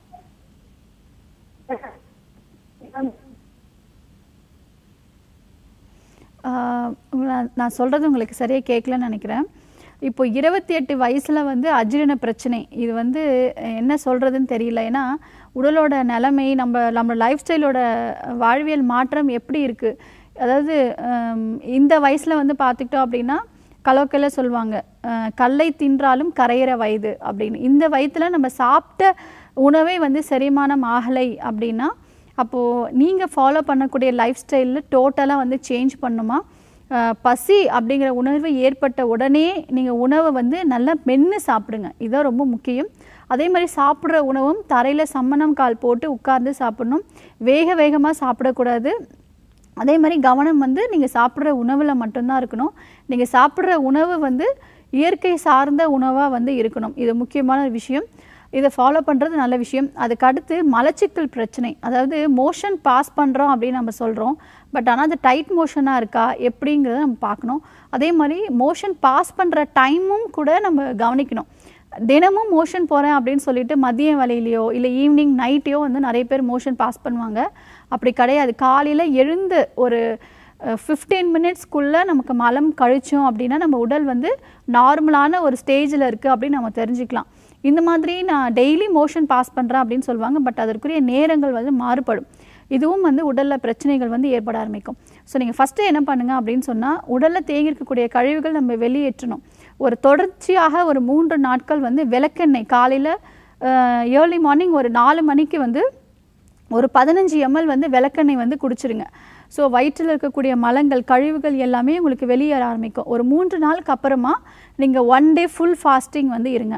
ஆஹ் உங்களை- நான் சொல்கிறது உங்களுக்கு சரியாக கேட்கலன்னு நினைக்கிறேன் இப்போ இருபத்தி எட்டு வயசில் வந்து அஜீரண பிரச்சனை இது வந்து என்ன சொல்கிறதுன்னு தெரியல ஏன்னா உடலோட நிலைமை நம்ம நம்ம லைஃப் ஸ்டைலோட வாழ்வியல் மாற்றம் எப்படி இருக்குது அதாவது ஹம், இந்த வயசில் வந்து பார்த்துக்கிட்டோம் அப்படின்னா கலோக்கல்ல சொல்லுவாங்க அஹ், கல்லை தின்றாலும் கரையிற வயது அப்படின்னு இந்த வயதில் நம்ம சாப்பிட்ட உணவே வந்து செரிமானம் ஆகலை அப்படின்னா அப்போது நீங்கள் ஃபாலோ பண்ணக்கூடிய லைஃப் ஸ்டைலில் டோட்டலாக வந்து சேஞ்ச் பண்ணுமா அஹ், பசி அப்படிங்கிற உணர்வு ஏற்பட்ட உடனே நீங்கள் உணவை வந்து நல்லா மென்று சாப்பிடுங்க இதுதான் ரொம்ப முக்கியம் அதே மாதிரி சாப்பிட்ற உணவும் தரையில் சம்மணம் கால் போட்டு உட்கார்ந்து சாப்பிடணும் வேக வேகமாக சாப்பிடக்கூடாது அதே மாதிரி கவனம் வந்து நீங்கள் சாப்பிட்ற உணவில் மட்டும்தான் இருக்கணும் நீங்கள் சாப்பிட்ற உணவு வந்து இயற்கை சார்ந்த உணவாக வந்து இருக்கணும் இது முக்கியமான ஒரு விஷயம் இதை ஃபாலோ பண்ணுறது நல்ல விஷயம் அதுக்கு அடுத்து மலச்சிக்கல் பிரச்சனை அதாவது மோஷன் பாஸ் பண்ணுறோம் அப்படின்னு நம்ம சொல்கிறோம் பட் ஆனால் அது டைட் மோஷனாக இருக்கா எப்படிங்கிறத நம்ம பார்க்கணும் அதே மாதிரி மோஷன் பாஸ் பண்ணுற டைமும் கூட நம்ம கவனிக்கணும் தினமும் மோஷன் போகிறேன் அப்படின்னு சொல்லிட்டு மதிய வேலையிலையோ இல்லை ஈவினிங் நைட்டையோ வந்து நிறைய பேர் மோஷன் பாஸ் பண்ணுவாங்க அப்படி கிடையாது காலையில் எழுந்து ஒரு ஃபிஃப்டீன் மினிட்ஸ்க்குள்ளே நமக்கு மலம் கழிச்சோம் அப்படின்னா நம்ம உடல் வந்து நார்மலான ஒரு ஸ்டேஜில் இருக்குது அப்படின்னு நம்ம தெரிஞ்சுக்கலாம் இந்த மாதிரி நான் டெய்லி மோஷன் பாஸ் பண்ணுறேன் அப்படின்னு சொல்லுவாங்க பட் அதற்குரிய நேரங்கள் வந்து மாறுபடும் இதுவும் வந்து உடலில் பிரச்சனைகள் வந்து ஏற்பட ஆரம்பிக்கும் ஸோ நீங்கள் ஃபஸ்ட்டு என்ன பண்ணுங்க அப்படின்னு சொன்னால் உடலில் தேங்கி இருக்கக்கூடிய கழிவுகள் நம்ம வெளியேற்றணும் ஒரு தொடர்ச்சியாக ஒரு மூன்று நாட்கள் வந்து விளக்கெண்ணெய் காலையில் ஏர்லி மார்னிங் ஒரு நாலு மணிக்கு வந்து ஒரு பதினஞ்சு எம்எல் வந்து விளக்கெண்ணெய் வந்து குடிச்சிருங்க ஸோ வயிற்றில் இருக்கக்கூடிய மலங்கள் கழிவுகள் எல்லாமே உங்களுக்கு வெளியேற ஆரம்பிக்கும் ஒரு மூன்று நாளுக்கு அப்புறமா நீங்கள் ஒன் டே ஃபுல் ஃபாஸ்டிங் வந்து இருங்க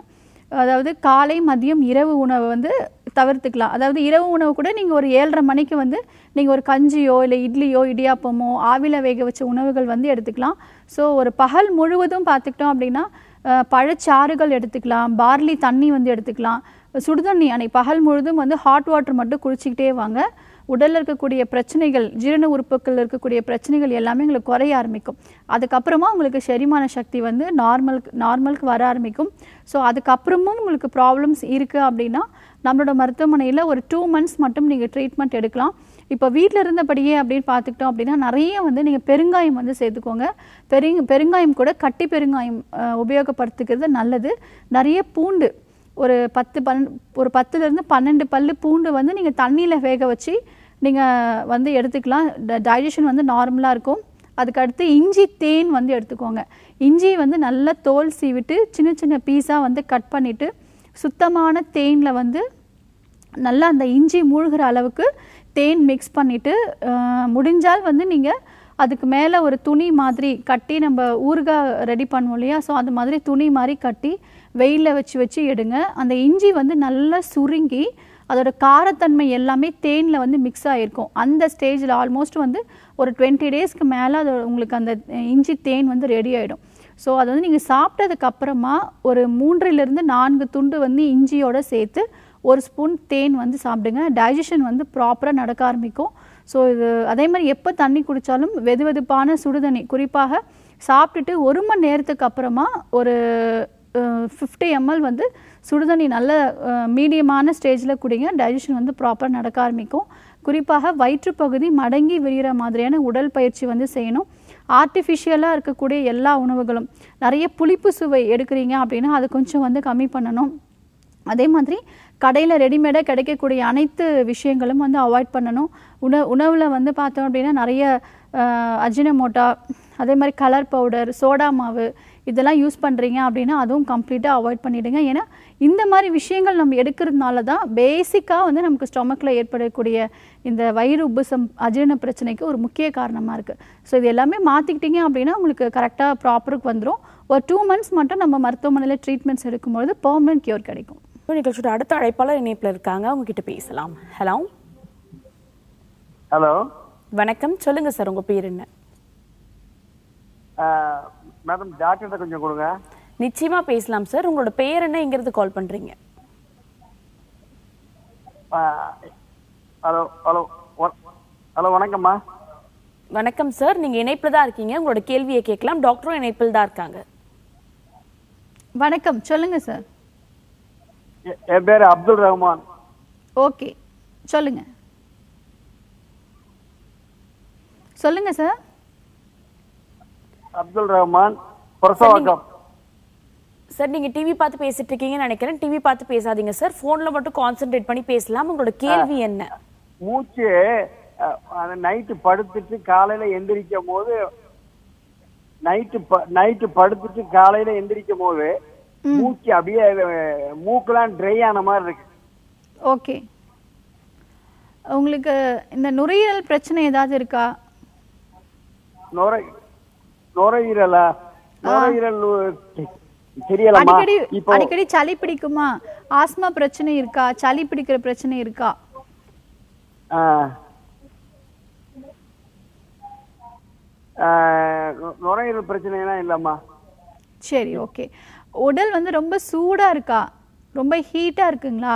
அதாவது காலை மதியம் இரவு உணவை வந்து தவிர்த்துக்கலாம் அதாவது இரவு உணவு கூட நீங்கள் ஒரு ஏழரை மணிக்கு வந்து நீங்கள் ஒரு கஞ்சியோ இல்லை இட்லியோ இடியாப்பமோ ஆவில வேக வச்ச உணவுகள் வந்து எடுத்துக்கலாம் ஸோ ஒரு பகல் முழுவதும் பார்த்துக்கிட்டோம் அப்படின்னா அஹ், பழச்சாறுகள் எடுத்துக்கலாம் பார்லி தண்ணி வந்து எடுத்துக்கலாம் சுடுதண்ணி அன்னைக்கு பகல் முழுதும் வந்து ஹாட் வாட்டர் மட்டும் குடிச்சிக்கிட்டே வாங்க உடலில் இருக்கக்கூடிய பிரச்சனைகள் ஜீரண உறுப்புகள் இருக்கக்கூடிய பிரச்சனைகள் எல்லாமே உங்களுக்கு குறைய ஆரம்பிக்கும் அதுக்கப்புறமா உங்களுக்கு செரிமான சக்தி வந்து நார்மலுக்கு நார்மலுக்கு வர ஆரம்பிக்கும் ஸோ அதுக்கப்புறமும் உங்களுக்கு ப்ராப்ளம்ஸ் இருக்குது அப்படின்னா நம்மளோட மருத்துவமனையில் ஒரு டூ மந்த்ஸ் மட்டும் நீங்கள் ட்ரீட்மெண்ட் எடுக்கலாம் இப்போ வீட்டில் இருந்தபடியே அப்படின்னு பார்த்துக்கிட்டோம் அப்படின்னா நிறைய வந்து நீங்கள் பெருங்காயம் வந்து சேர்த்துக்கோங்க பெருங்க பெருங்காயம் கூட கட்டி பெருங்காயம் அஹ், உபயோகப்படுத்திக்கிறது நல்லது நிறைய பூண்டு ஒரு பத்து பன் ஒரு பத்துலேருந்து பன்னெண்டு பல்லு பூண்டு வந்து நீங்கள் தண்ணியில் வேக வச்சு நீங்கள் வந்து எடுத்துக்கலாம் டைஜஷன் வந்து நார்மலாக இருக்கும் அதுக்கடுத்து இஞ்சி தேன் வந்து எடுத்துக்கோங்க இஞ்சி வந்து நல்லா தோல் சீவிட்டு சின்ன சின்ன பீஸாக வந்து கட் பண்ணிவிட்டு சுத்தமான தேனில் வந்து நல்லா அந்த இஞ்சி மூழ்கிற அளவுக்கு தேன் மிக்ஸ் பண்ணிவிட்டு முடிஞ்சால் வந்து நீங்கள் அதுக்கு மேலே ஒரு துணி மாதிரி கட்டி நம்ம ஊறுகாய் ரெடி பண்ணுவோம் இல்லையா ஸோ அந்த மாதிரி துணி மாதிரி கட்டி வெயிலில் வச்சு வச்சு எடுங்க அந்த இஞ்சி வந்து நல்லா சுருங்கி அதோட காரத்தன்மை எல்லாமே தேனில் வந்து மிக்ஸ் ஆகிருக்கும் அந்த ஸ்டேஜில் ஆல்மோஸ்ட் வந்து ஒரு டுவெண்ட்டி டேஸ்க்கு மேலே அது உங்களுக்கு அந்த இஞ்சி தேன் வந்து ரெடி ஆகிடும் ஸோ அது வந்து நீங்கள் சாப்பிட்டதுக்கு அப்புறமா ஒரு மூன்றிலிருந்து நான்கு துண்டு வந்து இஞ்சியோட சேர்த்து ஒரு ஸ்பூன் தேன் வந்து சாப்பிடுங்க டைஜஷன் வந்து ப்ராப்பராக நடக்க ஆரம்பிக்கும் ஸோ இது அதே மாதிரி எப்போ தண்ணி குடித்தாலும் வெது வெதுப்பான சுடுதண்ணி குறிப்பாக சாப்பிட்டுட்டு ஒரு மணி நேரத்துக்கு அப்புறமா ஒரு ஃபிஃப்டி எம்எல் வந்து சுடுதண்ணி நல்ல மீடியமான ஸ்டேஜில் குடிங்க டைஜஷன் வந்து ப்ராப்பராக நடக்க ஆரம்பிக்கும் குறிப்பாக வயிற்றுப்பகுதி மடங்கி விரிகிற மாதிரியான உடல் பயிற்சி வந்து செய்யணும் ஆர்டிஃபிஷியலாக இருக்கக்கூடிய எல்லா உணவுகளும் நிறைய புளிப்பு சுவை எடுக்கிறீங்க அப்படின்னா அது கொஞ்சம் வந்து கம்மி பண்ணணும் அதே மாதிரி கடையில் ரெடிமேடாக கிடைக்கக்கூடிய அனைத்து விஷயங்களும் வந்து அவாய்ட் பண்ணணும் உண உணவில் வந்து பார்த்தோம் அப்படின்னா நிறைய அஜினமோட்டா அதே மாதிரி கலர் பவுடர் சோடா மாவு இதெல்லாம் யூஸ் பண்ணுறீங்க அப்படின்னா அதுவும் கம்ப்ளீட்டாக அவாய்ட் பண்ணிவிடுங்க ஏன்னா இந்த மாதிரி விஷயங்கள் நம்ம எடுக்கிறதுனால தான் பேசிக்காக வந்து நமக்கு ஸ்டொமக்கில் ஏற்படக்கூடிய இந்த வயிறு உப்புசம் அஜீரண பிரச்சனைக்கு ஒரு முக்கிய காரணமாக இருக்குது ஸோ இது எல்லாமே மாற்றிக்கிட்டீங்க அப்படின்னா உங்களுக்கு கரெக்டாக ப்ராப்பருக்கு வந்துடும் ஒரு டூ மந்த்ஸ் மட்டும் நம்ம மருத்துவமனையில் ட்ரீட்மெண்ட்ஸ் எடுக்கும்பொழுது பெர்மனன்ட் கியூர் கிடைக்கும் இப்போ நிகழ்ச்சியோட அடுத்த அழைப்பாளர் இணைப்பில் இருக்காங்க அவங்க கிட்ட பேசலாம் ஹலோ ஹலோ வணக்கம் சொல்லுங்க சார் உங்க பேர் என்ன மேடம் டாக்டர்கிட்ட கொஞ்சம் கொடுங்க நிச்சயமா பேசலாம் சார் உங்களோட பெயர் என்ன இங்கிருந்து கால் பண்றீங்க ஹலோ ஹலோ ஹலோ வணக்கம்மா வணக்கம் சார் நீங்க இணைப்பில் தான் இருக்கீங்க உங்களோட கேள்வியை கேட்கலாம் டாக்டரும் இணைப்பில் தான் இருக்காங்க வணக்கம் சொல்லுங்கள் சார் எ- என் பேர் அப்துல் ரஹ்மான் ஓகே சொல்லுங்க சொல்லுங்க சார் அப்துல் ரஹ்மான் பிரசவாக்கம் சார் நீங்க டிவி பார்த்து பேசிட்டு இருக்கீங்கன்னு நினைக்கிறேன் டிவி பார்த்து பேசாதீங்க சார் போன்ல மட்டும் கான்சென்ட்ரேட் பண்ணி பேசலாம் உங்களோட கேள்வி என்ன மூச்சு நைட்டு படுத்துட்டு காலையில எந்திரிக்கும் போது நைட்டு நைட்டு படுத்துட்டு காலையில எந்திரிக்கும் போது மூச்சு அப்படியே அஹ், மூக்கெல்லாம் ட்ரை ஆன மாதிரி இருக்கு ஓகே உங்களுக்கு இந்த நுரையீரல் பிரச்சனை ஏதாவது இருக்கா நுரை நுரையீரலா நுரையீரல் தெரியலமா அடிக்கடி இப்போ அடிக்கடி சளி பிடிக்குமா ஆஸ்மா பிரச்சனை இருக்கா சளி பிடிக்கிற பிரச்சனை இருக்கா ஆ. ஆ, நு- நுரையீரல் பிரச்சனைலாம் இல்லம்மா சரி ஓகே உடல் வந்து ரொம்ப சூடா இருக்கா ரொம்ப ஹீட்டா இருக்குங்களா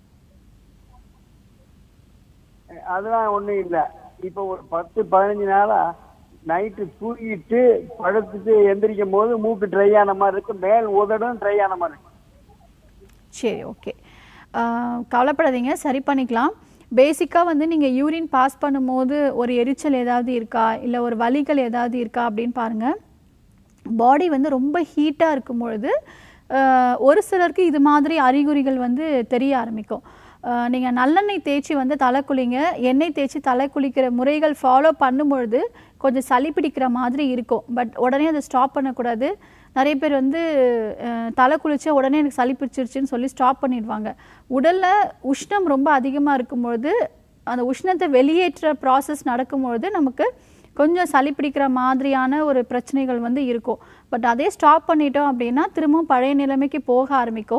அதெல்லாம் ஒண்ணும் இல்ல இப்போ ஒரு பத்து பதினஞ்சு நாளா நைட்டு தூங்கிட்டு படுத்துட்டு எந்திரிக்கும் போது மூக்கு ட்ரை ஆன மாதிரி இருக்கு மேல் உதடும் ட்ரை ஆன மாதிரி இருக்கு சரி ஓகே கவலைப்படாதீங்க சரி பண்ணிக்கலாம் பேசிக்காக வந்து நீங்கள் யூரின் பாஸ் பண்ணும்போது ஒரு எரிச்சல் ஏதாவது இருக்கா இல்லை ஒரு வலிகள் ஏதாவது இருக்கா அப்படின்னு பாருங்கள் பாடி வந்து ரொம்ப ஹீட்டாக இருக்கும் பொழுது ஆஹ், ஒரு சிலருக்கு இது மாதிரி அறிகுறிகள் வந்து தெரிய ஆரம்பிக்கும் நீங்கள் நல்லெண்ணெய் தேய்ச்சி வந்து தலை குளிங்க எண்ணெய் தேய்ச்சி தலை குளிக்கிற முறைகள் ஃபாலோ பண்ணும்பொழுது கொஞ்சம் சளி பிடிக்கிற மாதிரி இருக்கும் பட் உடனே அதை ஸ்டாப் பண்ணக்கூடாது நிறைய பேர் வந்து அஹ், தலை குளிச்சா உடனே எனக்கு சளி பிடிச்சிருச்சுன்னு சொல்லி ஸ்டாப் பண்ணிடுவாங்க உடலில் உஷ்ணம் ரொம்ப அதிகமாக இருக்கும்பொழுது அந்த உஷ்ணத்தை வெளியேற்ற ப்ராசஸ் நடக்கும்பொழுது நமக்கு கொஞ்சம் சளி பிடிக்கிற மாதிரியான ஒரு பிரச்சனைகள் வந்து இருக்கும் பட் அதே ஸ்டாப் பண்ணிட்டோம் அப்படின்னா திரும்பவும் பழைய நிலைமைக்கு போக ஆரம்பிக்கும்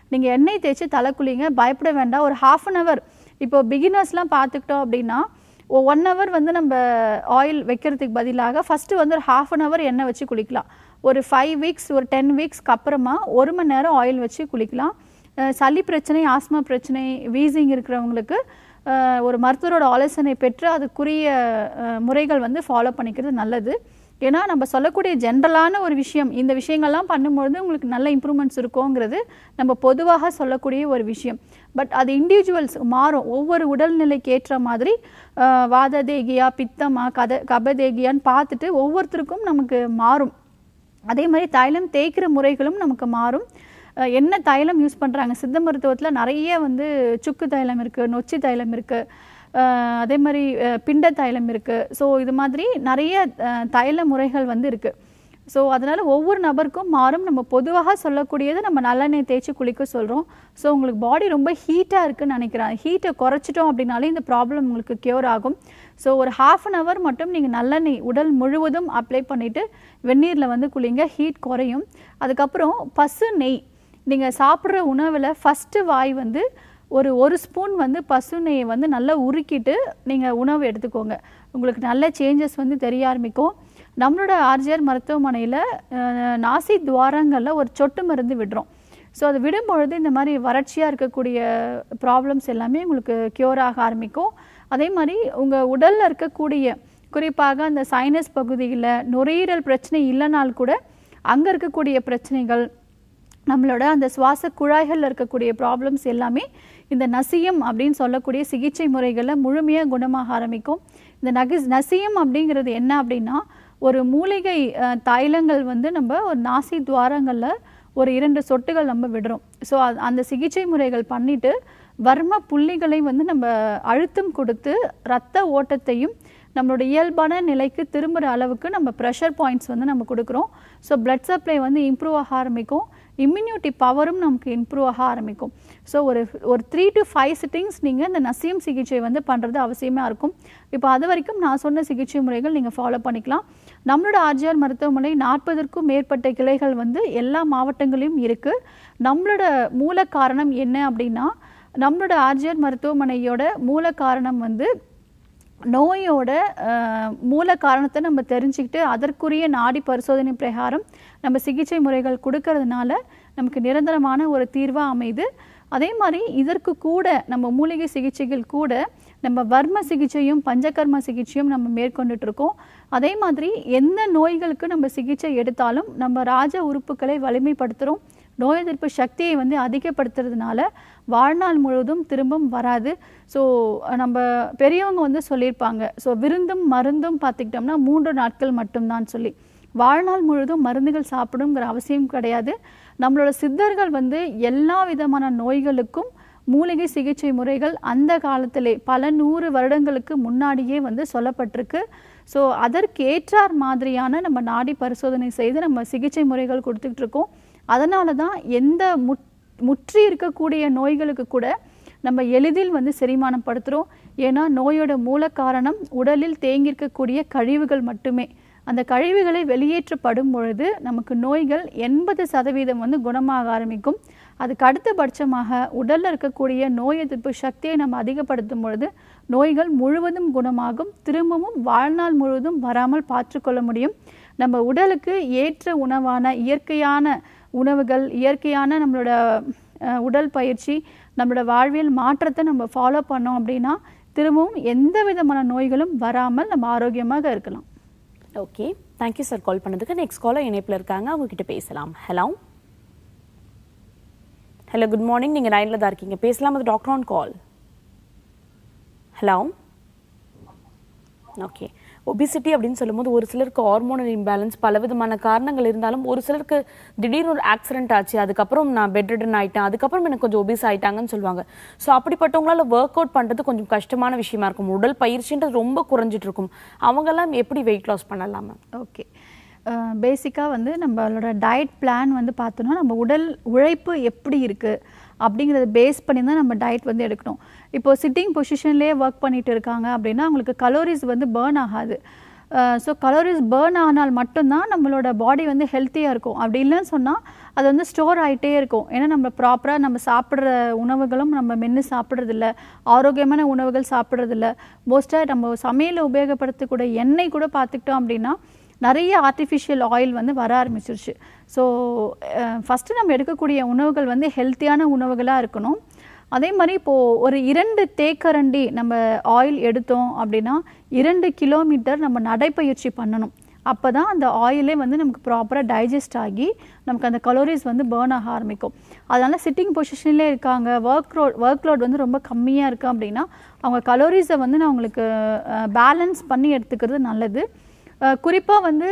நீங்கள் எண்ணெய் தேய்ச்சி தலை குளிங்க பயப்பட வேண்டாம் ஒரு ஹாஃப் அன் ஹவர் இப்போ பிகினர்ஸ்லாம் பார்த்துக்கிட்டோம் அப்படின்னா ஒன் ஹவர் வந்து நம்ம ஆயில் வைக்கிறதுக்கு பதிலாக ஃபஸ்ட்டு வந்து ஒரு ஹாஃப் அன் ஹவர் எண்ணெய் வச்சு குளிக்கலாம் ஒரு ஃபைவ் வீக்ஸ் ஒரு டென் வீக்ஸ்க்கு அப்புறமா ஒரு மணி நேரம் ஆயில் வச்சு குளிக்கலாம் அஹ் சளி பிரச்சனை ஆஸ்மா பிரச்சனை வீசிங் இருக்கிறவங்களுக்கு அஹ் ஒரு மருத்துவரோட ஆலோசனை பெற்று அதுக்குரிய அஹ், முறைகள் வந்து ஃபாலோ பண்ணிக்கிறது நல்லது ஏன்னா நம்ம சொல்லக்கூடிய ஜென்ரலான ஒரு விஷயம் இந்த விஷயங்கள்லாம் பண்ணும்பொழுது உங்களுக்கு நல்ல இம்ப்ரூவ்மெண்ட்ஸ் இருக்குங்கிறது நம்ம பொதுவாக சொல்லக்கூடிய ஒரு விஷயம் பட் அது இண்டிவிஜுவல்ஸ் மாறும் ஒவ்வொரு உடல்நிலைக்கு ஏற்ற மாதிரி அஹ், வாத தேகியா பித்தமா கத கபதேகியான்னு பார்த்துட்டு ஒவ்வொருத்தருக்கும் நமக்கு மாறும் அதே மாதிரி தைலம் தேய்க்கிற முறைகளும் நமக்கு மாறும் அஹ் என்ன தைலம் யூஸ் பண்ணுறாங்க சித்த மருத்துவத்தில் நிறைய வந்து சுக்கு தைலம் இருக்குது நொச்சி தைலம் இருக்குது அதே மாதிரி அஹ் பிண்ட தைலம் இருக்குது ஸோ இது மாதிரி நிறைய அஹ், தைல முறைகள் வந்து இருக்குது ஸோ அதனால் ஒவ்வொரு நபருக்கும் மாறும் நம்ம பொதுவாக சொல்லக்கூடியது நம்ம நல்லெண்ணெய் தேய்ச்சி குளிக்க சொல்கிறோம் ஸோ உங்களுக்கு பாடி ரொம்ப ஹீட்டாக இருக்குன்னு நினைக்கிறேன் ஹீட்டை குறைச்சிட்டோம் அப்படின்னாலே இந்த ப்ராப்ளம் உங்களுக்கு க்யூர் ஆகும் ஸோ ஒரு ஹாஃப் அன் ஹவர் மட்டும் நீங்கள் நல்லெண்ணெய் உடல் முழுவதும் அப்ளை பண்ணிவிட்டு வெந்நீரில் வந்து குளிங்க ஹீட் குறையும் அதுக்கப்புறம் பசு நெய் நீங்கள் சாப்பிட்ற உணவில் ஃபஸ்ட்டு வாய் வந்து ஒரு ஒரு ஸ்பூன் வந்து பசு நெய்யை வந்து நல்லா உருக்கிட்டு நீங்கள் உணவு எடுத்துக்கோங்க உங்களுக்கு நல்ல சேஞ்சஸ் வந்து தெரிய ஆரம்பிக்கும் நம்மளோட ஆர்ஜிஆர் மருத்துவமனையில் அஹ், நாசி துவாரங்களில் ஒரு சொட்டு மருந்து விடுறோம் ஸோ அது விடும்பொழுது இந்த மாதிரி வறட்சியாக இருக்கக்கூடிய ப்ராப்ளம்ஸ் எல்லாமே உங்களுக்கு க்யூர் ஆக ஆரம்பிக்கும் அதே மாதிரி உங்கள் உடலில் இருக்கக்கூடிய குறிப்பாக அந்த சைனஸ் பகுதியில் நுரையீரல் பிரச்சனை இல்லைனால் கூட அங்கே இருக்கக்கூடிய பிரச்சனைகள் நம்மளோட அந்த சுவாச குழாய்களில் இருக்கக்கூடிய ப்ராப்ளம்ஸ் எல்லாமே இந்த நசியம் அப்படின்னு சொல்லக்கூடிய சிகிச்சை முறைகளில் முழுமையாக குணமாக ஆரம்பிக்கும் இந்த நகி நசியம் அப்படிங்கிறது என்ன அப்படின்னா ஒரு மூலிகை அஹ், தைலங்கள் வந்து நம்ம ஒரு நாசி துவாரங்களில் ஒரு இரண்டு சொட்டுகள் நம்ம விடுறோம் ஸோ அந்த சிகிச்சை முறைகள் பண்ணிட்டு வர்ம புள்ளிகளை வந்து நம்ம அழுத்தம் கொடுத்து ரத்த ஓட்டத்தையும் நம்மளோட இயல்பான நிலைக்கு திரும்புகிற அளவுக்கு நம்ம ப்ரெஷர் பாயிண்ட்ஸ் வந்து நம்ம கொடுக்குறோம் ஸோ பிளட் சப்ளை வந்து இம்ப்ரூவ் ஆக ஆரம்பிக்கும் இம்யூனிட்டி பவரும் நமக்கு இம்ப்ரூவ் ஆக ஆரம்பிக்கும் ஸோ ஒரு ஒரு த்ரீ டு ஃபைவ் சிட்டிங்ஸ் நீங்கள் இந்த நசியம் சிகிச்சை வந்து பண்ணுறது அவசியமாக இருக்கும் இப்போ அது வரைக்கும் நான் சொன்ன சிகிச்சை முறைகள் நீங்கள் ஃபாலோ பண்ணிக்கலாம் நம்மளோட ஆர்ஜிஆர் மருத்துவமனை நாற்பதற்கும் மேற்பட்ட கிளைகள் வந்து எல்லா மாவட்டங்களிலும் இருக்குது நம்மளோட மூல காரணம் என்ன அப்படின்னா நம்மளோட ஆர்ஜிஆர் மருத்துவமனையோட மூல காரணம் வந்து நோயோட அஹ், மூல காரணத்தை நம்ம தெரிஞ்சுக்கிட்டு அதற்குரிய நாடி பரிசோதனை பிரகாரம் நம்ம சிகிச்சை முறைகள் கொடுக்கறதுனால நமக்கு நிரந்தரமான ஒரு தீர்வாக அமையுது அதே மாதிரி இதற்கு கூட நம்ம மூலிகை சிகிச்சைகள் கூட நம்ம வர்ம சிகிச்சையும் பஞ்சகர்ம சிகிச்சையும் நம்ம மேற்கொண்டுட்டு இருக்கோம் அதே மாதிரி எந்த நோய்களுக்கு நம்ம சிகிச்சை எடுத்தாலும் நம்ம ராஜ உறுப்புகளை வலிமைப்படுத்துகிறோம் நோய் எதிர்ப்பு சக்தியை வந்து அதிகப்படுத்துறதுனால வாழ்நாள் முழுவதும் திரும்பவும் வராது ஸோ நம்ம பெரியவங்க வந்து சொல்லியிருப்பாங்க ஸோ விருந்தும் மருந்தும் பார்த்துக்கிட்டோம்னா மூன்று நாட்கள் மட்டும்தான் சொல்லி வாழ்நாள் முழுவதும் மருந்துகள் சாப்பிடுங்கிற அவசியம் கிடையாது நம்மளோட சித்தர்கள் வந்து எல்லா விதமான நோய்களுக்கும் மூலிகை சிகிச்சை முறைகள் அந்த காலத்திலே பல நூறு வருடங்களுக்கு முன்னாடியே வந்து சொல்லப்பட்டிருக்கு ஸோ அதற்கு ஏற்றார் மாதிரியான நம்ம நாடி பரிசோதனை செய்து நம்ம சிகிச்சை முறைகள் கொடுத்துக்கிட்டு இருக்கோம் அதனால தான் எந்த முட் முற்றி இருக்கக்கூடிய நோய்களுக்கு கூட நம்ம எளிதில் வந்து செரிமானம் படுத்துகிறோம் ஏன்னா நோயோட மூல காரணம் உடலில் தேங்கியிருக்கக்கூடிய கழிவுகள் மட்டுமே அந்த கழிவுகளை வெளியேற்றப்படும் பொழுது நமக்கு நோய்கள் எண்பது சதவீதம் வந்து குணமாக ஆரம்பிக்கும் அதுக்கு அடுத்தபட்சமாக உடலில் இருக்கக்கூடிய நோய் எதிர்ப்பு சக்தியை நம்ம அதிகப்படுத்தும் பொழுது நோய்கள் முழுவதும் குணமாகும் திரும்பவும் வாழ்நாள் முழுவதும் வராமல் பார்த்துக்கொள்ள முடியும் நம்ம உடலுக்கு ஏற்ற உணவான இயற்கையான உணவுகள் இயற்கையான நம்மளோட அஹ், உடல் பயிற்சி நம்மளோட வாழ்வியல் மாற்றத்தை நம்ம ஃபாலோ பண்ணோம் அப்படின்னா திரும்பவும் எந்த விதமான நோய்களும் வராமல் நம்ம ஆரோக்கியமாக இருக்கலாம் ஓகே தேங்க்யூ சார் கால் பண்ணதுக்கு நெக்ஸ்ட் காலர் இணைப்பில் இருக்காங்க அவங்க கிட்ட பேசலாம் ஹலோ ஹலோ குட் மார்னிங் நீங்கள் லைனில் தான் இருக்கீங்க பேசலாம் அது doctor on call hello okay obesity அப்படின்னு சொல்லும்போது ஒரு சிலருக்கு ஹார்மோனல் இம்பேலன்ஸ் பல விதமான காரணங்கள் இருந்தாலும் ஒரு சிலருக்கு திடீர்னு ஒரு ஆக்சிடென்ட் ஆச்சு அதுக்கப்புறம் நான் பெட் ரிடன் ஆயிட்டேன் அதுக்கப்புறம் எனக்கு கொஞ்சம் ஒபிஸ் ஆயிட்டாங்கன்னு சொல்லுவாங்க ஸோ அப்படிப்பட்டவங்களால ஒர்க் அவுட் பண்ணுறது கொஞ்சம் கஷ்டமான விஷயமா இருக்கும் உடல் பயிற்சின்றது ரொம்ப குறைஞ்சிட்டு இருக்கும் அவங்கெல்லாம் எப்படி வெயிட் லாஸ் பண்ணலாம் மேம் ஓகே பேசிக்காக வந்து நம்மளோட டயட் பிளான் வந்து பார்த்தோன்னா நம்ம உடல் உழைப்பு எப்படி இருக்குது அப்படிங்கிறத பேஸ் பண்ணி தான் நம்ம டயட் வந்து எடுக்கணும் இப்போது சிட்டிங் பொசிஷன்லேயே ஒர்க் பண்ணிட்டு இருக்காங்க அப்படின்னா அவங்களுக்கு கலோரிஸ் வந்து பேர்ன் ஆகாது ஸோ கலோரிஸ் பேர்ன் ஆனால் மட்டும்தான் நம்மளோட பாடி வந்து ஹெல்த்தியாக இருக்கும் அப்படி இல்லைன்னு சொன்னால் அது வந்து ஸ்டோர் ஆகிட்டே இருக்கும் ஏன்னா நம்ம ப்ராப்பராக நம்ம சாப்பிட்ற உணவுகளும் நம்ம மென்று சாப்பிட்றதில்ல ஆரோக்கியமான உணவுகள் சாப்பிட்றதில்ல மோஸ்ட்டாக நம்ம சமையலில் உபயோகப்படுத்தக்கூடிய எண்ணெய் கூட பார்த்துக்கிட்டோம் அப்படின்னா நிறைய ஆர்டிஃபிஷியல் ஆயில் வந்து வர ஆரம்பிச்சிருச்சு ஸோ ஃபஸ்ட்டு நம்ம எடுக்கக்கூடிய உணவுகள் வந்து ஹெல்த்தியான உணவுகளாக இருக்கணும் அதே மாதிரி இப்போது ஒரு இரண்டு தேக்கரண்டி நம்ம ஆயில் எடுத்தோம் அப்படின்னா இரண்டு கிலோமீட்டர் நம்ம நடைப்பயிற்சி பண்ணணும் அப்போ தான் அந்த ஆயிலே வந்து நமக்கு ப்ராப்பராக டைஜஸ்ட் ஆகி நமக்கு அந்த கலோரிஸ் வந்து பேர்ன் ஆக ஆரம்பிக்கும் அதனால் சிட்டிங் பொசிஷன்லேயே இருக்காங்க ஒர்க் லோட் ஒர்க் லோட் வந்து ரொம்ப கம்மியாக இருக்குது அப்படின்னா அவங்க கலோரிஸை வந்து நான் உங்களுக்கு பேலன்ஸ் பண்ணி எடுத்துக்கிறது நல்லது குறிப்பாக வந்து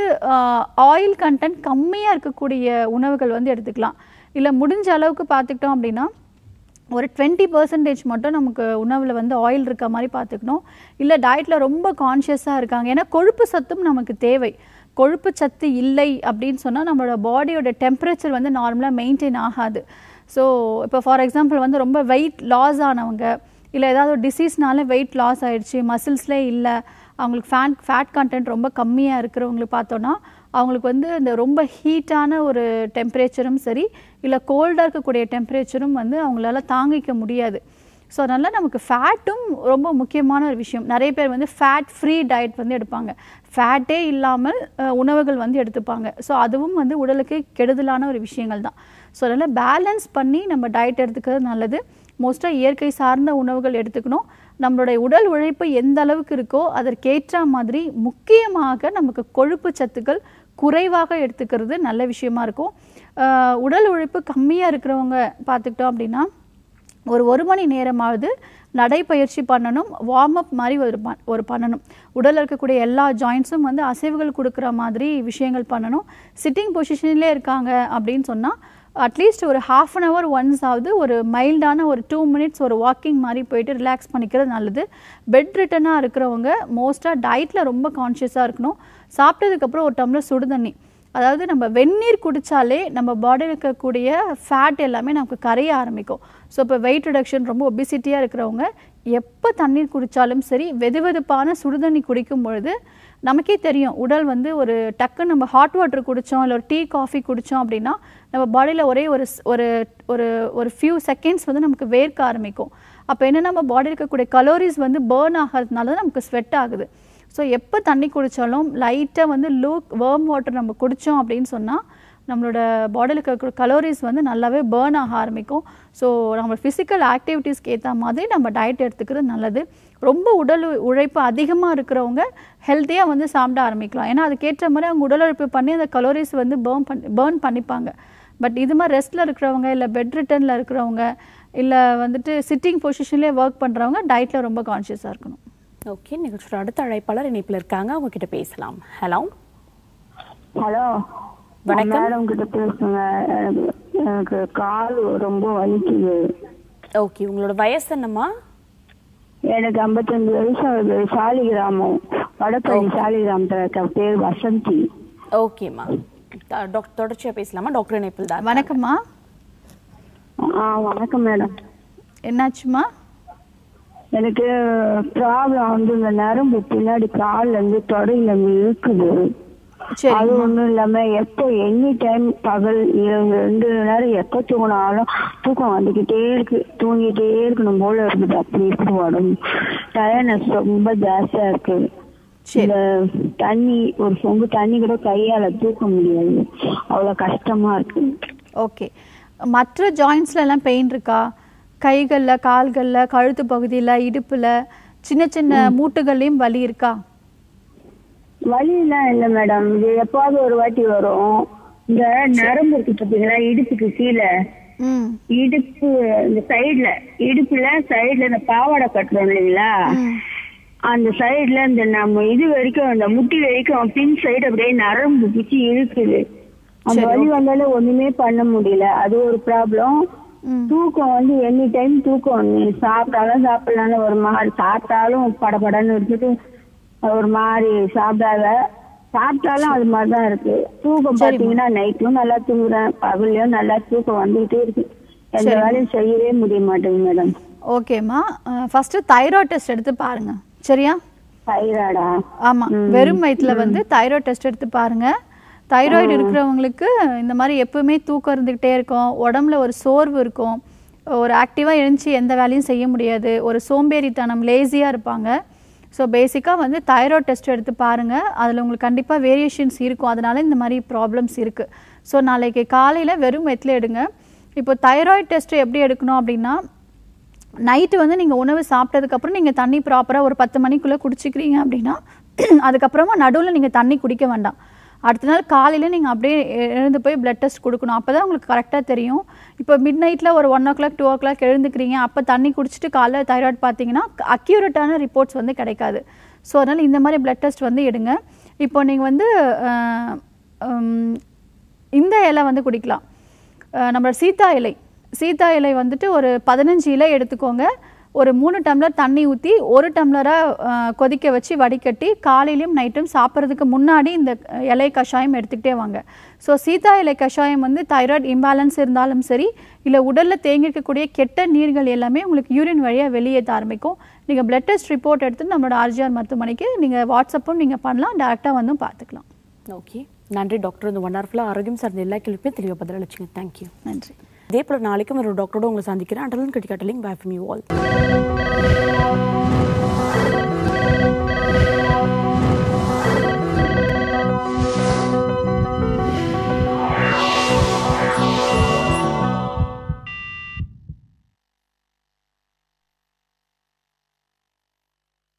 ஆயில் கண்டென்ட் கம்மியாக இருக்கக்கூடிய உணவுகள் வந்து எடுத்துக்கலாம் இல்லை முடிஞ்ச அளவுக்கு பார்த்துக்கிட்டோம் அப்படின்னா ஒரு டுவெண்ட்டி பர்சன்டேஜ் மட்டும் நமக்கு உணவில் வந்து ஆயில் இருக்க மாதிரி பார்த்துக்கணும் இல்லை டயட்டில் ரொம்ப கான்ஷியஸாக இருக்காங்க ஏன்னா கொழுப்பு சத்தும் நமக்கு தேவை கொழுப்பு சத்து இல்லை அப்படின்னு சொன்னால் நம்மளோட பாடியோட டெம்பரேச்சர் வந்து நார்மலாக மெயின்டைன் ஆகாது ஸோ இப்போ ஃபார் எக்ஸாம்பிள் வந்து ரொம்ப வெயிட் லாஸ் ஆனவங்க இல்லை ஏதாவது ஒரு டிசீஸ்னால வெயிட் லாஸ் ஆயிடுச்சு மசில்ஸ்லேயே இல்லை அவங்களுக்கு ஃபேட் ஃபேட் கண்டென்ட் ரொம்ப கம்மியாக இருக்கிறவங்களுக்கு பார்த்தோன்னா அவங்களுக்கு வந்து இந்த ரொம்ப ஹீட்டான ஒரு டெம்பரேச்சரும் சரி இல்லை கோல்டாக இருக்கக்கூடிய டெம்பரேச்சரும் வந்து அவங்களால தாங்கிக்க முடியாது ஸோ அதனால் நமக்கு ஃபேட்டும் ரொம்ப முக்கியமான ஒரு விஷயம் நிறைய பேர் வந்து ஃபேட் ஃப்ரீ டயட் வந்து எடுப்பாங்க ஃபேட்டே இல்லாமல் அஹ், உணவுகள் வந்து எடுத்துப்பாங்க ஸோ அதுவும் வந்து உடலுக்கு கெடுதலான ஒரு விஷயங்கள் தான் ஸோ அதனால் பேலன்ஸ் பண்ணி நம்ம டயட் எடுத்துக்கிறது நல்லது மோஸ்ட்டாக இயற்கை சார்ந்த உணவுகள் எடுத்துக்கணும் நம்மளுடைய உடல் உழைப்பு எந்த அளவுக்கு இருக்கோ அதற்கேற்ற மாதிரி முக்கியமாக நமக்கு கொழுப்பு சத்துக்கள் குறைவாக எடுத்துக்கிறது நல்ல விஷயமா இருக்கும் அஹ், உடல் உழைப்பு கம்மியாக இருக்கிறவங்க பார்த்துக்கிட்டோம் அப்படின்னா ஒரு ஒரு மணி நேரமாவது நடைப்பயிற்சி பண்ணணும் வார்ம் அப் மாதிரி ஒரு ப ஒரு பண்ணணும் உடலில் இருக்கக்கூடிய எல்லா ஜாயின்ஸும் வந்து அசைவுகள் கொடுக்குற மாதிரி விஷயங்கள் பண்ணணும் சிட்டிங் பொசிஷன்லேயே இருக்காங்க அப்படின்னு சொன்னால் அட்லீஸ்ட் ஒரு ஹாஃப் அன் ஹவர் ஒன்ஸ் ஆகுது ஒரு மைல்டான ஒரு டூ மினிட்ஸ் ஒரு வாக்கிங் மாதிரி போயிட்டு ரிலாக்ஸ் பண்ணிக்கிறது நல்லது பெட் ரிட்டனாக இருக்கிறவங்க மோஸ்ட்டாக டயட்டில் ரொம்ப கான்ஷியஸாக இருக்கணும் சாப்பிட்டதுக்கப்புறம் ஒரு டம்ளர் சுடு தண்ணி அதாவது நம்ம வெந்நீர் குடித்தாலே நம்ம பாடியில் இருக்கக்கூடிய ஃபேட் எல்லாமே நமக்கு கரைய ஆரம்பிக்கும் ஸோ இப்போ வெயிட் ரிடக்ஷன் ரொம்ப ஒபிசிட்டியாக இருக்கிறவங்க எப்போ தண்ணீர் குடித்தாலும் சரி வெது வெதுப்பான சுடுதண்ணி குடிக்கும் பொழுது நமக்கே தெரியும் உடல் வந்து ஒரு டக்கு நம்ம ஹாட் வாட்டர் குடித்தோம் இல்லை ஒரு டீ காஃபி குடித்தோம் அப்படின்னா நம்ம பாடியில் ஒரே ஒரு ஸ்- ஒரு ஒரு ஒரு ஃபியூ செகண்ட்ஸ் வந்து நமக்கு வேர்க்க ஆரம்பிக்கும் அப்போ என்ன நம்ம பாடியில் இருக்கக்கூடிய கலோரிஸ் வந்து பேர்ன் ஆகிறதுனால தான் நமக்கு ஸ்வெட் ஆகுது ஸோ எப்போ தண்ணி குடித்தாலும் லைட்டாக வந்து லூக் வேர்ம் வாட்டர் நம்ம குடித்தோம் அப்படின்னு சொன்னால் நம்மளோட பாடியில் இருக்கிற கலோரிஸ் வந்து நல்லாவே பேர்ன் ஆக ஆரம்பிக்கும் ஸோ நம்ம ஃபிசிக்கல் ஆக்டிவிட்டீஸ்க்கு ஏற்ற மாதிரி நம்ம டயட் எடுத்துக்கிறது நல்லது ரொம்ப உடல் உ- உழைப்பு அதிகமாக இருக்கிறவங்க ஹெல்த்தியாக வந்து சாப்பிட ஆரம்பிக்கலாம் ஏன்னா அதுக்கேற்ற மாதிரி அவங்க உடல் உழைப்பு பண்ணி அந்த கலோரிஸ் வந்து பேர்ன் பண்ணி பேர்ன் பண்ணிப்பாங்க பட் இது மாதிரி ரெஸ்ட்டில் இருக்கிறவங்க இல்லை பெட் ரிட்டர்னில் இருக்கிறவங்க இல்லை வந்துட்டு சிட்டிங் பொசிஷன்லேயே ஒர்க் பண்ணுறவங்க டயட்டில் ரொம்ப கான்ஷியஸாக இருக்கணும் ஓகே நிகழ்ச்சியோட அடுத்த அழைப்பாளர் இணைப்பில் இருக்காங்க அவங்க கிட்ட பேசலாம் ஹலோ ஹலோ வணக்கம். மேடம் கிட்ட பேசுங்க எனக்கு எனக்கு கால் ரொம்ப வலிக்குது ஓகே உங்களோட வயசு என்னம்மா எனக்கு ஐம்பத்தஞ்சு வயசு ஆகுது சாலிகிராமம் வடப்பள்ளி சாலிகிராமத்தில் இருக்க பேர் வசந்தி ஓகேம்மா த- டாக்டர் தொடர்ச்சியாக பேசலாமா டாக்டர் இணைப்பில் தான் வணக்கம்மா ஆ வணக்கம் மேடம் என்னாச்சுமா எனக்கு ப்ராப்ளம் வந்து இந்த நரம்பு பின்னாடி கால்ல இருந்து தொடையில இழுக்குது சரி அது ஒண்ணும் இல்லாம எப்போ எனி டைம் பகல் இரவு ரெண்டு நேரம் எப்போ தூங்கினாலும் தூக்கம் வந்துகிட்டே இருக்கு தூங்கிட்டே இருக்கணும் போல இருக்குது அப்படி இருக்கு உடம்பு டயர்னஸ் ரொம்ப ஜாஸ்தியா இருக்கு சரி இந்த தண்ணி ஒரு சொம்பு தண்ணி கூட கையால தூக்க முடியாது அவ்வளவு கஷ்டமா இருக்கு ஓகே மற்ற ஜாயின்ஸ்ல எல்லாம் பெயின் இருக்கா கைகள்ல கால்கள்ல கழுத்து பகுதியில இடுப்புல சின்ன சின்ன மூட்டுகள்லயும் வலி இருக்கா வலியெல்லாம் இல்ல மேடம் இது எப்பாவது ஒரு வாட்டி வரும் இந்த நரம்பு இருக்கு பாத்தீங்களா இடுப்புக்கு கீழே ம் இடுப்பு இந்த சைடுல இடுப்புல சைடுல இந்த பாவாடை கட்டுறோம் இல்லைங்களா அந்த சைடுல இந்த நம்ம இது வரைக்கும் அந்த முட்டி வரைக்கும் பின் சைடு அப்படியே நரம்பு பிடிச்சி இழுக்குது அந்த சரி, வலி வந்தாலும் ஒண்ணுமே பண்ண முடியல அது ஒரு ப்ராப்ளம் ம் தூக்கம் வந்து எனி டைம் தூக்கம் நீ சாப்பிட்டாலும் சாப்பிடலாம்னு ஒரு மாதிரி சாப்பிட்டாலும் படபடன்னு இருந்துட்டு ஒரு மாதிரி சாப்பிடாத சாப்பிட்டாலும் அது மாதிரிதான் இருக்கு தூக்கம் சரிம்மா. பாத்தீங்கன்னா நைட்டும் நல்லா தூங்குறேன் பகல்லையும் நல்லா தூக்கம் வந்துகிட்டே இருக்கு எந்த சரிம்மா. வேலையும் செய்யவே முடிய மாட்டேங்குது மேடம் ஓகேம்மா ஃபஸ்ட்டு தைராய்ட் டெஸ்ட் எடுத்து பாருங்க சரியா தைராய்டா ஆமா வெறும் வயிற்றுல வந்து தைராய்டு டெஸ்ட் எடுத்து பாருங்க தைராய்டு இருக்கிறவங்களுக்கு இந்த மாதிரி எப்பவுமே தூக்கம் இருந்துகிட்டே இருக்கும் உடம்புல ஒரு சோர்வு இருக்கும் ஒரு ஆக்டிவாக எழுந்துச்சு எந்த வேலையும் செய்ய முடியாது ஒரு சோம்பேறித்தனம் லேசியாக இருப்பாங்க ஸோ பேசிக்காக வந்து தைராய்டு டெஸ்ட் எடுத்து பாருங்கள் அதில் உங்களுக்கு கண்டிப்பாக வேரியேஷன்ஸ் இருக்கும் அதனால இந்த மாதிரி ப்ராப்ளம்ஸ் இருக்குது ஸோ நாளைக்கு காலையில் வெறும் வயிற்றுல எடுங்க இப்போ தைராய்டு டெஸ்ட் எப்படி எடுக்கணும் அப்படின்னா நைட்டு வந்து நீங்கள் உணவு சாப்பிட்டதுக்கப்புறம் நீங்கள் தண்ணி ப்ராப்பராக ஒரு பத்து மணிக்குள்ளே குடிச்சிக்கிறீங்க அப்படின்னா அதுக்கப்புறமா நடுவில் நீங்கள் தண்ணி குடிக்க வேண்டாம் அடுத்த நாள் காலையில் நீங்கள் அப்படியே எ- எழுந்து போய் பிளட் டெஸ்ட் கொடுக்கணும் அப்போ தான் உங்களுக்கு கரெக்டாக தெரியும் இப்போ மிட் நைட்டில் ஒரு one o'clock two o'clock எழுந்துக்கிறீங்க அப்போ தண்ணி குடிச்சிட்டு காலைல தைராய்டு பார்த்தீங்கன்னா அக்யூரேட்டான ரிப்போர்ட்ஸ் வந்து கிடைக்காது ஸோ அதனால் இந்த மாதிரி பிளட் டெஸ்ட் வந்து எடுங்க இப்போ நீங்கள் வந்து அஹ், உம், இந்த இலை வந்து குடிக்கலாம் அஹ் நம்மளோட சீதா இலை சீதா இலை வந்துட்டு ஒரு பதினஞ்சு இலை எடுத்துக்கோங்க ஒரு மூணு டம்ளர் தண்ணி ஊற்றி ஒரு டம்ளராக கொதிக்க வச்சு வடிகட்டி காலையிலையும் நைட்டும் சாப்பிட்றதுக்கு முன்னாடி இந்த அஹ், இலை கஷாயம் எடுத்துக்கிட்டே வாங்க ஸோ சீதா இலை கஷாயம் வந்து தைராய்டு இம்பேலன்ஸ் இருந்தாலும் சரி இல்லை உடலில் தேங்கி இருக்கக்கூடிய கெட்ட நீர்கள் எல்லாமே உங்களுக்கு யூரின் வழியாக வெளியேற்ற ஆரம்பிக்கும் நீங்கள் பிளட் டெஸ்ட் ரிப்போர்ட் எடுத்து நம்மளோட ஆர்ஜிஆர் மருத்துவமனைக்கு நீங்கள் வாட்ஸ்அப்பும் நீங்கள் பண்ணலாம் டேரெக்டாக வந்தும் பார்த்துக்கலாம் ஓகே நன்றி டாக்டர் இந்த ஒன் ஹவர்ஃபுல்லாக ஆரோக்கியம் சார்ந்த எல்லா கேள்விக்குமே தெளிவாக பதில் அளிச்சிங்க தேங்க்யூ நன்றி இதே போல் நாளைக்கும் ஒரு டாக்டரோட உங்களை சந்திக்கிறேன் அண்டலன் cricket link bye from you all